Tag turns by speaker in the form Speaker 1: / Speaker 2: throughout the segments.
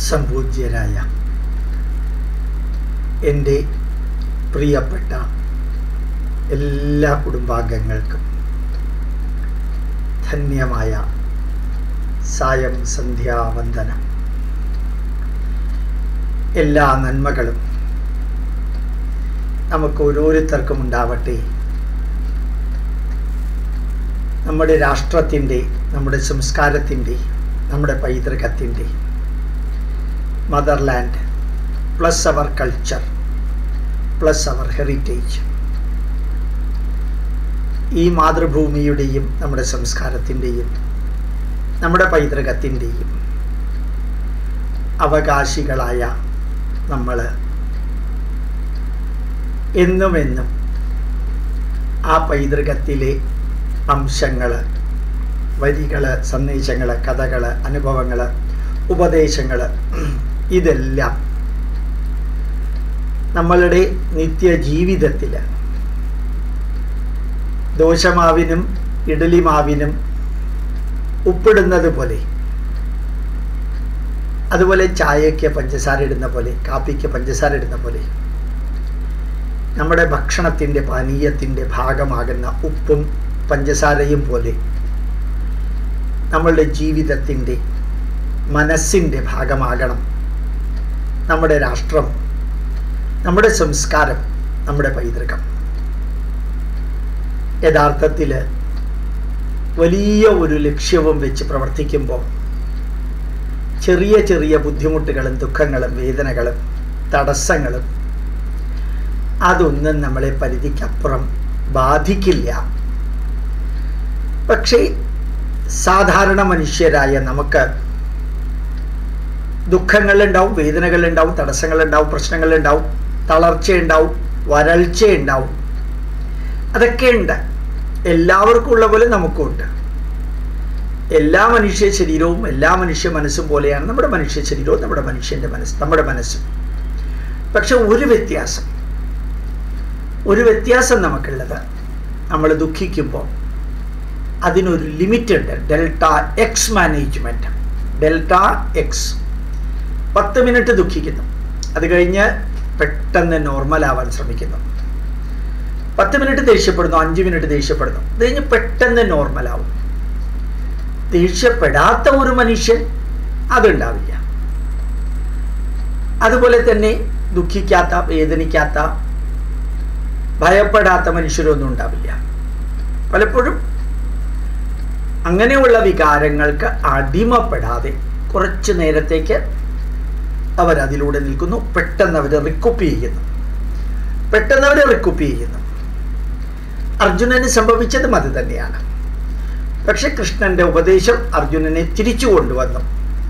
Speaker 1: സംപൂജ്യരായ എൻ്റെ പ്രിയപ്പെട്ട എല്ലാ കുടുംബാംഗങ്ങൾക്കും ധന്യമായ സായം സന്ധ്യാവന്ദനം എല്ലാ നന്മകളും നമുക്ക് ഓരോരുത്തർക്കും ഉണ്ടാവട്ടെ നമ്മുടെ രാഷ്ട്രത്തിൻ്റെ നമ്മുടെ സംസ്കാരത്തിൻ്റെ നമ്മുടെ പൈതൃകത്തിൻ്റെ motherland plus our culture plus our heritage ഈ മാതൃഭൂമിയുടെയും നമ്മുടെ സംസ്കാരത്തിൻ്റെയും നമ്മുടെ പൈതൃകത്തിൻ്റെയും അവകാശികളായ നമ്മൾ എന്നും എന്നും ആ പൈതൃകത്തിലെ അംശങ്ങൾ വരികൾ സന്ദേശങ്ങൾ കഥകൾ അനുഭവങ്ങൾ ഉപദേശങ്ങൾ ഇതെല്ലാം നമ്മളുടെ നിത്യജീവിതത്തിൽ ദോശമാവിനും ഇഡലി മാവിനും ഉപ്പിടുന്നത് പോലെ അതുപോലെ ചായയ്ക്ക് പഞ്ചസാര ഇടുന്ന പോലെ കാപ്പിക്ക് പഞ്ചസാര ഇടുന്ന പോലെ നമ്മുടെ ഭക്ഷണത്തിൻ്റെ പാനീയത്തിൻ്റെ ഭാഗമാകുന്ന ഉപ്പും പഞ്ചസാരയും പോലെ നമ്മളുടെ ജീവിതത്തിൻ്റെ മനസ്സിൻ്റെ ഭാഗമാകണം നമ്മുടെ രാഷ്ട്രം നമ്മുടെ സംസ്കാരം നമ്മുടെ പൈതൃകം യഥാർത്ഥത്തിൽ വലിയ ഒരു ലക്ഷ്യവും വെച്ച് പ്രവർത്തിക്കുമ്പോൾ ചെറിയ ചെറിയ ബുദ്ധിമുട്ടുകളും ദുഃഖങ്ങളും വേദനകളും തടസ്സങ്ങളും അതൊന്നും നമ്മളെ പരിധിക്കപ്പുറം ബാധിക്കില്ല പക്ഷേ സാധാരണ മനുഷ്യരായ നമുക്ക് ദുഃഖങ്ങളുണ്ടാവും വേദനകളുണ്ടാവും തടസ്സങ്ങളുണ്ടാവും പ്രശ്നങ്ങളുണ്ടാവും തളർച്ചയുണ്ടാവും വരൾച്ചയുണ്ടാവും അതൊക്കെ ഉണ്ട് എല്ലാവർക്കും ഉള്ള പോലെ നമുക്കുണ്ട് എല്ലാ മനുഷ്യ ശരീരവും എല്ലാ മനുഷ്യ മനസ്സും പോലെയാണ് നമ്മുടെ മനുഷ്യ ശരീരവും നമ്മുടെ മനുഷ്യൻ്റെ മനസ്സ് നമ്മുടെ മനസ്സും പക്ഷെ ഒരു വ്യത്യാസം ഒരു വ്യത്യാസം നമുക്കുള്ളത് നമ്മൾ ദുഃഖിക്കുമ്പോൾ അതിനൊരു ലിമിറ്റ് ഉണ്ട് delta x management delta x പത്ത് മിനിറ്റ് ദുഃഖിക്കുന്നു അത് കഴിഞ്ഞ് പെട്ടെന്ന് നോർമൽ ആവാൻ ശ്രമിക്കുന്നു പത്ത് മിനിറ്റ് ദേഷ്യപ്പെടുന്നു അഞ്ച് മിനിറ്റ് ദേഷ്യപ്പെടുന്നു അത് കഴിഞ്ഞ് പെട്ടെന്ന് നോർമൽ ആവും ദേഷ്യപ്പെടാത്ത ഒരു മനുഷ്യൻ അതുണ്ടാവില്ല അതുപോലെ തന്നെ ദുഃഖിക്കാത്ത വേദനിക്കാത്ത ഭയപ്പെടാത്ത മനുഷ്യരൊന്നും ഉണ്ടാവില്ല പലപ്പോഴും അങ്ങനെയുള്ള വികാരങ്ങൾക്ക് അടിമപ്പെടാതെ കുറച്ച് നേരത്തേക്ക് അവരതിലൂടെ നിൽക്കുന്നു പെട്ടെന്ന് അവർ റിക്കുപ്പ് ചെയ്യുന്നു പെട്ടെന്ന് അവർ റിക്കുപ്പ് ചെയ്യുന്നു അർജുനന് സംഭവിച്ചതും അത് തന്നെയാണ് പക്ഷെ കൃഷ്ണന്റെ ഉപദേശം അർജുനനെ തിരിച്ചു കൊണ്ടുവന്നു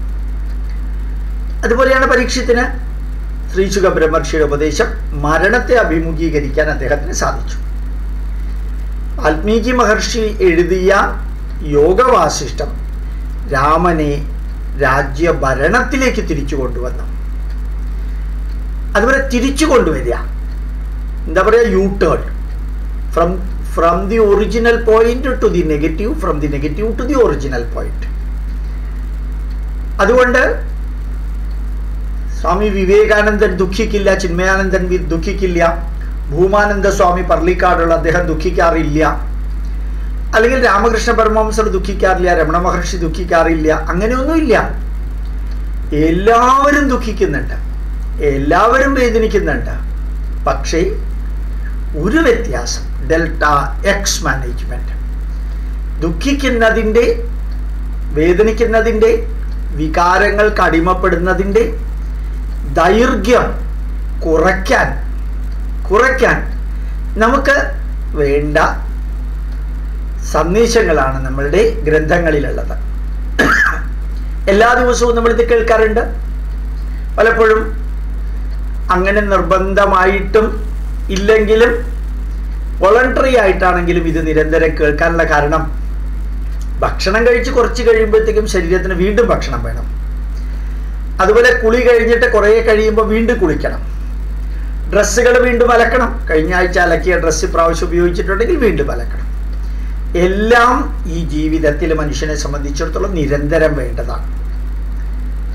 Speaker 1: അതുപോലെയാണ് പരീക്ഷത്തിന് ശ്രീശുഖ ബ്രഹ്മർഷിയുടെ ഉപദേശം മരണത്തെ അഭിമുഖീകരിക്കാൻ അദ്ദേഹത്തിന് സാധിച്ചു വാൽമീകി മഹർഷി എഴുതിയ യോഗവാസിഷ്ടം രാമനെ രാജ്യഭരണത്തിലേക്ക് തിരിച്ചു കൊണ്ടുവന്നു അതുപോലെ തിരിച്ചു കൊണ്ടുവരിക എന്താ പറയുക U turn from from the original point to the negative from the negative to the original point അതുകൊണ്ട് സ്വാമി വിവേകാനന്ദൻ ദുഃഖിക്കില്ല ചിന്മയാനന്ദൻ ദുഃഖിക്കില്ല ഭൂമാനന്ദ സ്വാമി പർലിക്കാടുള്ള അദ്ദേഹം ദുഃഖിക്കാറില്ല അല്ലെങ്കിൽ രാമകൃഷ്ണ പരമഹംസർ ദുഃഖിക്കാറില്ല രമണ മഹർഷി ദുഃഖിക്കാറില്ല അങ്ങനെയൊന്നുമില്ല എല്ലാവരും ദുഃഖിക്കുന്നുണ്ട് എല്ലാവരും വേദനിക്കുന്നുണ്ട് പക്ഷേ ഒരു വ്യത്യാസം ഡെൽറ്റ എക്സ് മാനേജ്മെന്റ് ദുഃഖിക്കുന്നതിൻ്റെ വേദനിക്കുന്നതിൻ്റെ വികാരങ്ങൾക്ക് അടിമപ്പെടുന്നതിൻ്റെ ദൈർഘ്യം കുറയ്ക്കാൻ കുറയ്ക്കാൻ നമുക്ക് വേണ്ട സന്ദേശങ്ങളാണ് നമ്മളുടെ ഗ്രന്ഥങ്ങളിലുള്ളത് എല്ലാ ദിവസവും നമ്മളിത് കേൾക്കാറുണ്ട് പലപ്പോഴും അങ്ങനെ നിർബന്ധമായിട്ടും ഇല്ലെങ്കിലും വോളണ്ടറി ആയിട്ടാണെങ്കിലും ഇത് നിരന്തരം കേൾക്കാനുള്ള കാരണം ഭക്ഷണം കഴിച്ച് കുറച്ച് കഴിയുമ്പോഴത്തേക്കും ശരീരത്തിന് വീണ്ടും ഭക്ഷണം വേണം അതുപോലെ കുളി കഴിഞ്ഞിട്ട് കുറേ കഴിയുമ്പോൾ വീണ്ടും കുളിക്കണം ഡ്രസ്സുകൾ വീണ്ടും അലക്കണം കഴിഞ്ഞ ആഴ്ച അലക്കിയ ഡ്രസ്സ് പ്രാവശ്യം ഉപയോഗിച്ചിട്ടുണ്ടെങ്കിൽ വീണ്ടും അലക്കണം എല്ലാം ഈ ജീവിതത്തിൽ മനുഷ്യനെ സംബന്ധിച്ചിടത്തോളം നിരന്തരം വേണ്ടതാണ്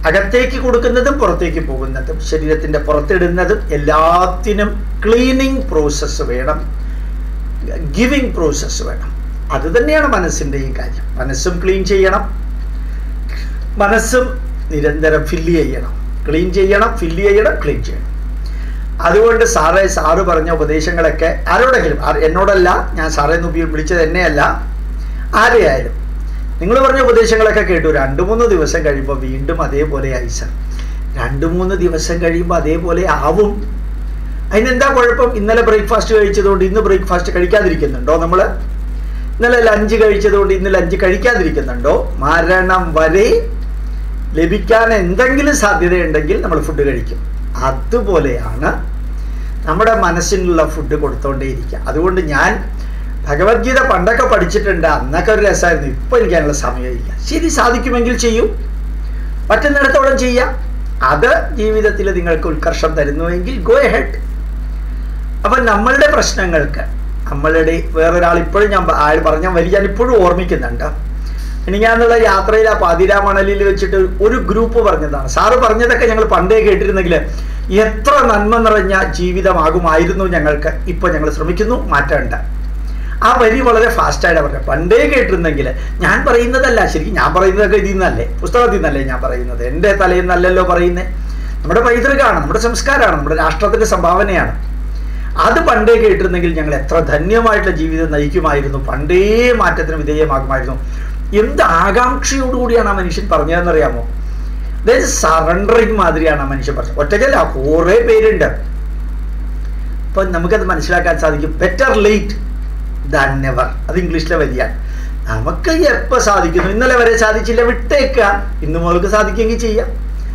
Speaker 1: അകത്തേക്ക് കൊടുക്കുന്നതും പുറത്തേക്ക് പോകുന്നതും ശരീരത്തിൻ്റെ പുറത്തിടുന്നതും എല്ലാത്തിനും ക്ലീനിങ് പ്രോസസ്സ് വേണം ഗിവിങ് പ്രോസസ്സ് വേണം അത് തന്നെയാണ് മനസ്സിൻ്റെ ഈ കാര്യം മനസ്സും ക്ലീൻ ചെയ്യണം മനസ്സും നിരന്തരം ഫില്ല് ചെയ്യണം ക്ലീൻ ചെയ്യണം ഫില്ല് ചെയ്യണം ക്ലീൻ ചെയ്യണം അതുകൊണ്ട് സാറേ സാറ് പറഞ്ഞ ഉപദേശങ്ങളൊക്കെ ആരോടെങ്കിലും ആർ- എന്നോടല്ല ഞാൻ സാറേ എന്ന് ഉപയോഗി- വിളിച്ചത് എന്നെയല്ല ആരെയായാലും നിങ്ങൾ പറഞ്ഞ ഉപദേശങ്ങളൊക്കെ കേട്ടു രണ്ട് മൂന്ന് ദിവസം കഴിയുമ്പോൾ വീണ്ടും അതേപോലെ ആയി സർ രണ്ട് മൂന്ന് ദിവസം കഴിയുമ്പോൾ അതേപോലെ ആവും അതിനെന്താ കുഴപ്പം ഇന്നലെ ബ്രേക്ക്ഫാസ്റ്റ് കഴിച്ചതുകൊണ്ട് ഇന്ന് ബ്രേക്ക്ഫാസ്റ്റ് കഴിക്കാതിരിക്കുന്നുണ്ടോ നമ്മൾ ഇന്നലെ ലഞ്ച് കഴിച്ചതുകൊണ്ട് ഇന്ന് ലഞ്ച് കഴിക്കാതിരിക്കുന്നുണ്ടോ മരണം വരെ ലഭിക്കാൻ എന്തെങ്കിലും സാധ്യതയുണ്ടെങ്കിൽ നമ്മൾ ഫുഡ് കഴിക്കും അതുപോലെയാണ് നമ്മുടെ മനസ്സിനുള്ള ഫുഡ് കൊടുത്തോണ്ടേയിരിക്കുക അതുകൊണ്ട് ഞാൻ ഭഗവത്ഗീത പണ്ടൊക്കെ പഠിച്ചിട്ടുണ്ട് അന്നൊക്കെ ഒരു രസമായിരുന്നു ഇപ്പം എനിക്കതിനുള്ള സമയമില്ല ശരി സാധിക്കുമെങ്കിൽ ചെയ്യൂ പറ്റുന്നിടത്തോളം ചെയ്യാം അത് ജീവിതത്തിൽ നിങ്ങൾക്ക് ഉത്കർഷം തരുന്നുവെങ്കിൽ ഗോ ഹെഡ് അപ്പം നമ്മളുടെ പ്രശ്നങ്ങൾക്ക് നമ്മളുടെ വേറൊരാൾ ഇപ്പോഴും ഞാൻ പ- ആൾ പറഞ്ഞ വരി ഞാൻ ഇപ്പോഴും ഓർമ്മിക്കുന്നുണ്ട് എനിക്കാന്നുള്ള യാത്രയിൽ ആ പാതിരാമണലിൽ വെച്ചിട്ട് ഒരു ഗ്രൂപ്പ് പറഞ്ഞതാണ് സാറ് പറഞ്ഞതൊക്കെ ഞങ്ങൾ പണ്ടേ കേട്ടിരുന്നെങ്കിൽ എത്ര നന്മ നിറഞ്ഞ ജീവിതമാകുമായിരുന്നു ഞങ്ങൾക്ക് ഇപ്പോൾ ഞങ്ങൾ ശ്രമിക്കുന്നു മാറ്റേണ്ട ആ വരി വളരെ ഫാസ്റ്റായിട്ട് പറഞ്ഞു പണ്ടേ കേട്ടിരുന്നെങ്കിൽ ഞാൻ പറയുന്നതല്ല ശരിക്കും ഞാൻ പറയുന്നതൊക്കെ ഇതിൽ നിന്നല്ലേ പുസ്തകത്തിൽ നിന്നല്ലേ ഞാൻ പറയുന്നത് എൻ്റെ തലയിൽ നിന്നല്ലല്ലോ പറയുന്നത് നമ്മുടെ പൈതൃകമാണ് നമ്മുടെ സംസ്കാരമാണ് നമ്മുടെ രാഷ്ട്രത്തിൻ്റെ സംഭാവനയാണ് അത് പണ്ടേ കേട്ടിരുന്നെങ്കിൽ ഞങ്ങൾ എത്ര ധന്യമായിട്ടുള്ള ജീവിതം നയിക്കുമായിരുന്നു പണ്ടേ മാറ്റത്തിന് വിധേയമാകുമായിരുന്നു എന്ത് ആകാംക്ഷയോടുകൂടിയാണ് ആ മനുഷ്യൻ പറഞ്ഞതെന്നറിയാമോ അതായത് സറണ്ടറിങ് മാതിരിയാണ് ആ മനുഷ്യൻ പറഞ്ഞത് ഒറ്റയ്ക്കല്ല കുറേ പേരുണ്ട് അപ്പൊ നമുക്കത് മനസ്സിലാക്കാൻ സാധിക്കും ബെറ്റർ ലേറ്റ് ദാൻ നെവർ അത് ഇംഗ്ലീഷിലെ വരികയാണ് നമുക്ക് എപ്പോൾ സാധിക്കുന്നു ഇന്നലെ വരെ സാധിച്ചില്ല വിട്ടേക്കുക ഇന്ന് മുതൽക്ക് സാധിക്കുമെങ്കിൽ ചെയ്യാം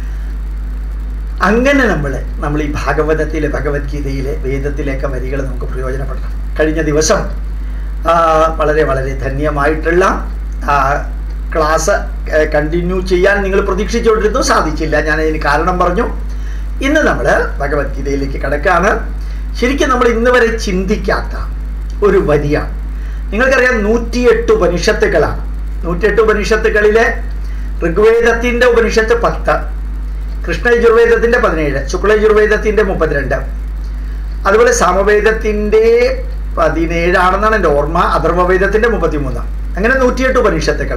Speaker 1: അങ്ങനെ നമ്മൾ നമ്മൾ ഈ ഭാഗവതത്തിലെ ഭഗവത്ഗീതയിലെ വേദത്തിലേക്ക് വരികൾ നമുക്ക് പ്രയോജനപ്പെടണം കഴിഞ്ഞ ദിവസം ആ, വളരെ വളരെ ധന്യമായിട്ടുള്ള ആ, ക്ലാസ് കണ്ടിന്യൂ ചെയ്യാൻ നിങ്ങൾ പ്രതീക്ഷിച്ചുകൊണ്ടിരുന്നു സാധിച്ചില്ല ഞാൻ അതിന് കാരണം പറഞ്ഞു ഇന്ന് നമ്മൾ ഭഗവത്ഗീതയിലേക്ക് കിടക്കുകയാണ് ശരിക്കും നമ്മൾ ഇന്ന് വരെ ചിന്തിക്കാത്ത ഒരു വരിയാണ് നിങ്ങൾക്കറിയാം നൂറ്റിയെട്ട് ഉപനിഷത്തുകളാണ് നൂറ്റിയെട്ട് ഉപനിഷത്തുകളിലെ ഋഗ്വേദത്തിൻ്റെ ഉപനിഷത്ത് പത്ത് കൃഷ്ണയജുർവേദത്തിൻ്റെ പതിനേഴ് ശുക്ലയജുർവേദത്തിൻ്റെ മുപ്പത്തിരണ്ട് അതുപോലെ സാമവേദത്തിൻ്റെ പതിനേഴാണെന്നാണ് എൻ്റെ ഓർമ്മ അഥർവവേദത്തിൻ്റെ മുപ്പത്തിമൂന്ന് അങ്ങനെ നൂറ്റിയെട്ട് ഉപനിഷത്തുകൾ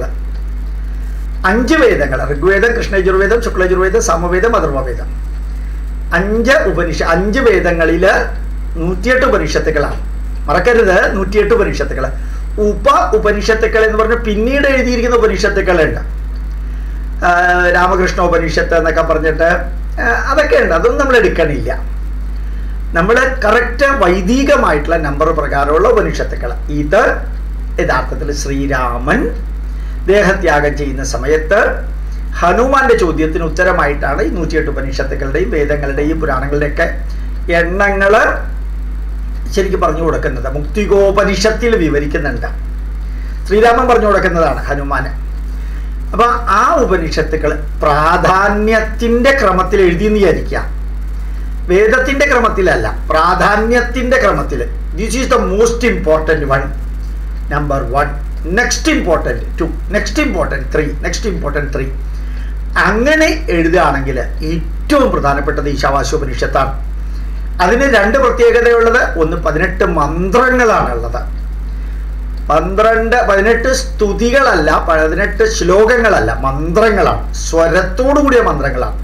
Speaker 1: അഞ്ച് വേദങ്ങൾ ഋഗ്വേദം കൃഷ്ണയജുർവേദം ശുക്ലയജുർവേദം സാമവേദം അഥർവവേദം അഞ്ച് ഉപനിഷ അഞ്ച് വേദങ്ങളിൽ നൂറ്റിയെട്ട് ഉപനിഷത്തുകളാണ് മറക്കരുത് നൂറ്റിയെട്ട് ഉപനിഷത്തുകൾ ഉപ ഉപനിഷത്തുക്കൾ എന്ന് പറഞ്ഞ് പിന്നീട് എഴുതിയിരിക്കുന്ന ഉപനിഷത്തുക്കളുണ്ട് ആ, രാമകൃഷ്ണ ഉപനിഷത്ത് എന്നൊക്കെ പറഞ്ഞിട്ട് ആ, അതൊക്കെ ഉണ്ട് അതൊന്നും നമ്മൾ എടുക്കണില്ല നമ്മൾ കറക്റ്റ് വൈദികമായിട്ടുള്ള നമ്പർ പ്രകാരമുള്ള ഉപനിഷത്തുക്കൾ ഇത് യഥാർത്ഥത്തിൽ ശ്രീരാമൻ ദേഹത്യാഗം ചെയ്യുന്ന സമയത്ത് ഹനുമാന്റെ ചോദ്യത്തിന് ഉത്തരമായിട്ടാണ് ഈ നൂറ്റിയെട്ട് ഉപനിഷത്തുക്കളുടെയും വേദങ്ങളുടെയും പുരാണങ്ങളുടെയൊക്കെ എണ്ണങ്ങൾ ശരിക്കും പറഞ്ഞു കൊടുക്കുന്നത് മുക്തികോപനിഷത്തിൽ വിവരിക്കുന്നുണ്ട് ശ്രീരാമൻ പറഞ്ഞു കൊടുക്കുന്നതാണ് ഹനുമാന് അപ്പൊ ആ ഉപനിഷത്തുക്കൾ പ്രാധാന്യത്തിന്റെ ക്രമത്തിൽ എഴുതിയെന്ന് വിചാരിക്കാം വേദത്തിന്റെ ക്രമത്തിലല്ല പ്രാധാന്യത്തിന്റെ ക്രമത്തിൽ this is the most important one number one next important two next important three next important three അങ്ങനെ എഴുതുകയാണെങ്കിൽ ഏറ്റവും പ്രധാനപ്പെട്ടത് ഈശാവാസ്യോപനിഷത്താണ് അതിന് രണ്ട് പ്രത്യേകതയുള്ളത് ഒന്ന് പതിനെട്ട് മന്ത്രങ്ങളാണുള്ളത് പന്ത്രണ്ട് പതിനെട്ട് സ്തുതികളല്ല പതിനെട്ട് ശ്ലോകങ്ങളല്ല മന്ത്രങ്ങളാണ് സ്വരത്തോടു കൂടിയ മന്ത്രങ്ങളാണ്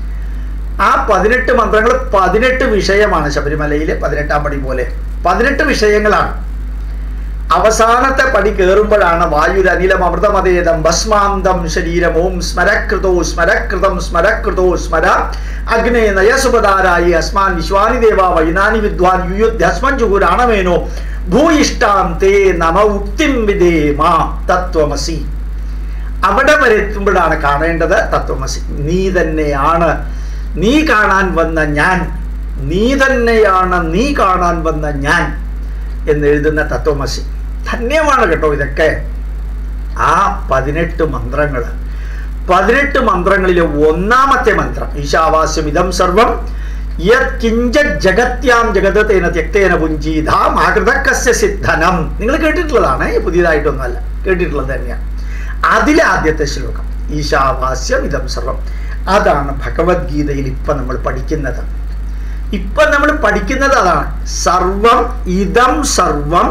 Speaker 1: ആ പതിനെട്ട് മന്ത്രങ്ങൾ പതിനെട്ട് വിഷയമാണ് ശബരിമലയിലെ പതിനെട്ടാം പടി പോലെ പതിനെട്ട് വിഷയങ്ങളാണ് അവസാനത്തെ പടി കയറുമ്പോഴാണ് വായുരനിലം അമൃതമതേതം ഭസ്മാന്തം ശരീരം ഓം സ്മരകൃതോ സ്മരകൃതം സ്മരകൃതോ സ്മര അഗ്നേ നയസുപതാരായി അസ്മാൻ വിശ്വാനി ദേവ വൈനാനി വിദ്വാൻ യുയുദ്ധസ്മൻ ജുഹുരാണമേനോ ഭൂയിഷ്ടാം തേ നമ ഉക്തിം വിധേമ തത്വമസി അവിടെ വരെ എത്തുമ്പോഴാണ് കാണേണ്ടത് തത്വമസി നീ തന്നെയാണ് നീ കാണാൻ വന്ന ഞാൻ നീ തന്നെയാണ് നീ കാണാൻ വന്ന ഞാൻ എന്നെഴുതുന്ന തത്വമസി ധന്യമാണ് കേട്ടോ ഇതൊക്കെ ആ പതിനെട്ട് മന്ത്രങ്ങൾ പതിനെട്ട് മന്ത്രങ്ങളിലെ ഒന്നാമത്തെ മന്ത്രം ഈശാവാസ്യം ഇതം സർവം യത് കിഞ്ച ജഗത്യാം ജഗത് തേന ത്യക്തേന പുഞ്ചീതാം ആകൃതക്കസ്യ സിദ്ധനം നിങ്ങൾ കേട്ടിട്ടുള്ളതാണ് പുതിയതായിട്ടൊന്നുമല്ല കേട്ടിട്ടുള്ളത് തന്നെയാണ് അതിലെ ആദ്യത്തെ ശ്ലോകം ഈശാവാസ്യം ഇതം സർവം അതാണ് ഭഗവത്ഗീതയിൽ ഇപ്പൊ നമ്മൾ പഠിക്കുന്നത് ഇപ്പൊ നമ്മൾ പഠിക്കുന്നത് അതാണ് സർവം ഇതം സർവം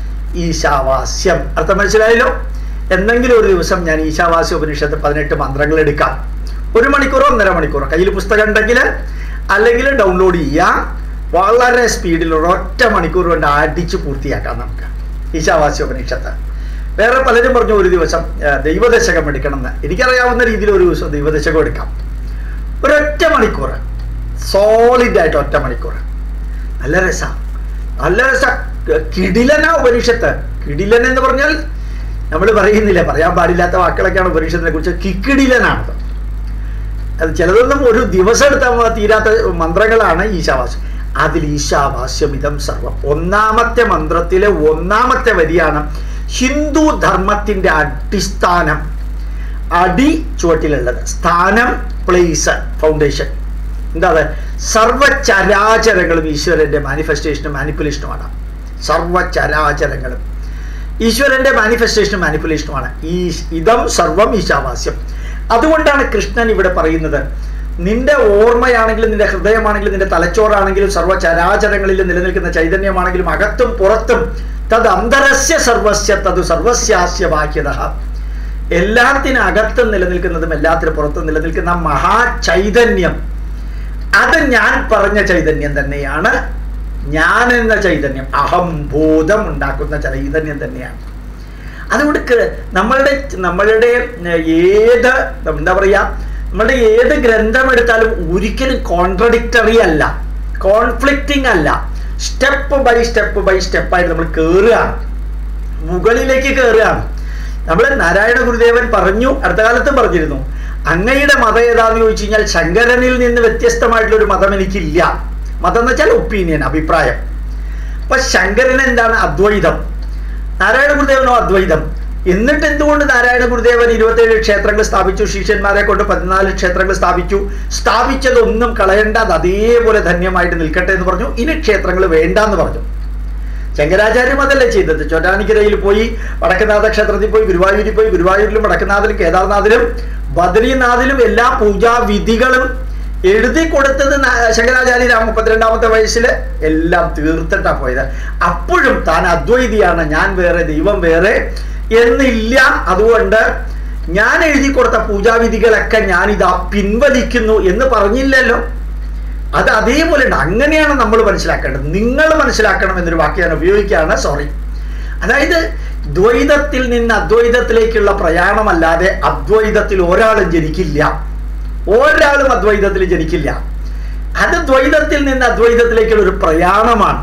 Speaker 1: ഈശാവാസ്യം അർത്ഥം മനസ്സിലായല്ലോ എന്തെങ്കിലും ഒരു ദിവസം ഞാൻ ഈശാവാസ്യ ഉപനിഷത്ത് പതിനെട്ട് മന്ത്രങ്ങൾ എടുക്കാം ഒരു മണിക്കൂറോ ഒന്നര മണിക്കൂറോ കയ്യിൽ പുസ്തകം ഉണ്ടെങ്കിൽ അല്ലെങ്കിൽ ഡൗൺലോഡ് ചെയ്യാം വളരെ സ്പീഡിൽ ഒരൊറ്റ മണിക്കൂർ കൊണ്ട് അടിച്ച് പൂർത്തിയാക്കാം നമുക്ക് ഈശാവാസ്യ ഉപനിഷത്ത് വേറെ പലരും പറഞ്ഞു ഒരു ദിവസം ആ, ദൈവദശകം എടുക്കണം എന്ന് എനിക്കറിയാവുന്ന രീതിയിൽ ഒരു ദിവസം ദൈവദശകം എടുക്കാം ഒരൊറ്റ മണിക്കൂർ സോളിഡ് ആയിട്ട് ഒറ്റ മണിക്കൂർ നല്ല രസമാണ് നല്ല രസ കിടിലന ഉപനിഷത്ത് കിടിലൻ എന്ന് പറഞ്ഞാൽ നമ്മൾ പറയുന്നില്ല പറയാൻ പാടില്ലാത്ത വാക്കുകളൊക്കെയാണ് ഉപനിഷത്തിനെ കുറിച്ച് കിക്കിടിലനാണത് അത് ചിലതൊന്നും ഒരു ദിവസം എടുത്താൽ തീരാത്ത മന്ത്രങ്ങളാണ് ഈശാവാസ്യം അതിൽ ഈശാവാസ്യം ഇതം സർവം ഒന്നാമത്തെ മന്ത്രത്തിലെ ഒന്നാമത്തെ വരിയാണ് ഹിന്ദു ധർമ്മത്തിന്റെ അടിസ്ഥാനം അടി ചുവട്ടിലുള്ളത് സ്ഥാനം പ്ലേസ് ഫൗണ്ടേഷൻ എന്താ അത് സർവചരാചരങ്ങളും ഈശ്വരന്റെ മാനിഫെസ്റ്റേഷനും മാനിപ്പുലേഷനുമാണ് സർവചരാചരങ്ങളും ഈശ്വരന്റെ മാനിഫെസ്റ്റേഷനും മാനിപ്പുലേഷനുമാണ് ഈ ഇതം സർവം ഈശാവാസ്യം അതുകൊണ്ടാണ് കൃഷ്ണൻ ഇവിടെ പറയുന്നത് നിന്റെ ഓർമ്മയാണെങ്കിലും നിന്റെ ഹൃദയമാണെങ്കിലും നിന്റെ തലച്ചോറാണെങ്കിലും സർവ്വചരാചരങ്ങളിലും നിലനിൽക്കുന്ന ചൈതന്യമാണെങ്കിലും അകത്തും പുറത്തും തത് അന്തരസ്യ സർവസ്യ തത് സർവസ്യാസ്യ ബാഹ്യത എല്ലാത്തിനകത്തും നിലനിൽക്കുന്നതും എല്ലാത്തിനും പുറത്തും നിലനിൽക്കുന്ന മഹാചൈതന്യം അത് ഞാൻ പറഞ്ഞ ചൈതന്യം തന്നെയാണ് ഞാൻ എന്ന ചൈതന്യം അഹംബോധം ഉണ്ടാക്കുന്ന ചൈതന്യം തന്നെയാണ് അതുകൊണ്ട് ക- നമ്മളുടെ നമ്മളുടെ ഏത് എന്താ പറയാ നമ്മളുടെ ഏത് ഗ്രന്ഥം എടുത്താലും ഒരിക്കലും കോൺട്രഡിക്ടറി അല്ല കോൺഫ്ലിക്റ്റിംഗ് അല്ല സ്റ്റെപ്പ് ബൈ സ്റ്റെപ്പ് ബൈ സ്റ്റെപ്പായിട്ട് നമ്മൾ കയറുകയാണ് മുകളിലേക്ക് കയറുകയാണ് നമ്മൾ നാരായണ ഗുരുദേവൻ പറഞ്ഞു അടുത്ത കാലത്തും പറഞ്ഞിരുന്നു അങ്ങയുടെ മതം ഏതാന്ന് ചോദിച്ചു കഴിഞ്ഞാൽ ശങ്കരനിൽ നിന്ന് വ്യത്യസ്തമായിട്ടുള്ള ഒരു മതം എനിക്കില്ല മതം എന്ന് വെച്ചാൽ ഒപ്പീനിയൻ അഭിപ്രായം അപ്പൊ ശങ്കരൻ എന്താണ് അദ്വൈതം നാരായണ ഗുരുദേവനോ അദ്വൈതം എന്നിട്ട് എന്തുകൊണ്ട് നാരായണ ഗുരുദേവൻ ഇരുപത്തേഴ് ക്ഷേത്രങ്ങൾ സ്ഥാപിച്ചു ശിഷ്യന്മാരെ കൊണ്ട് പതിനാല് ക്ഷേത്രങ്ങൾ സ്ഥാപിച്ചു സ്ഥാപിച്ചതൊന്നും കളയണ്ട അത് അതേപോലെ ധന്യമായിട്ട് നിൽക്കട്ടെ എന്ന് പറഞ്ഞു ഇനി ക്ഷേത്രങ്ങൾ വേണ്ട എന്ന് പറഞ്ഞു ശങ്കരാചാര്യം അതല്ലേ ചെയ്തത് ചൊറ്റാനിക്കരയിൽ പോയി വടക്കനാഥ ക്ഷേത്രത്തിൽ പോയി ഗുരുവായൂരിൽ പോയി ഗുരുവായൂരിലും വടക്കനാഥിലും കേദാർനാഥിലും ബദ്രീനാഥിലും എല്ലാ പൂജാവിധികളും എഴുതി കൊടുത്തത് ന- ശങ്കരാചാര്യരാ മുപ്പത്തിരണ്ടാമത്തെ വയസ്സിൽ എല്ലാം തീർത്തിട്ടാ പോയത് അപ്പോഴും താൻ അദ്വൈതിയാണ് ഞാൻ വേറെ ദൈവം വേറെ എന്നില്ല അതുകൊണ്ട് ഞാൻ എഴുതി കൊടുത്ത പൂജാവിധികളൊക്കെ ഞാനിതാ പിൻവലിക്കുന്നു എന്ന് പറഞ്ഞില്ലല്ലോ അത് അതേപോലെ ഉണ്ട് അങ്ങനെയാണ് നമ്മൾ മനസ്സിലാക്കേണ്ടത് നിങ്ങൾ മനസ്സിലാക്കണം എന്നൊരു വാക്ക് ഞാൻ ഉപയോഗിക്കുകയാണ് സോറി അതായത് ദ്വൈതത്തിൽ നിന്ന് അദ്വൈതത്തിലേക്കുള്ള പ്രയാണമല്ലാതെ അദ്വൈതത്തിൽ ഒരാളും ജനിക്കില്ല ഒരാളും അദ്വൈതത്തിൽ ജനിക്കില്ല അത് ദ്വൈതത്തിൽ നിന്ന് അദ്വൈതത്തിലേക്കുള്ള ഒരു പ്രയാണമാണ്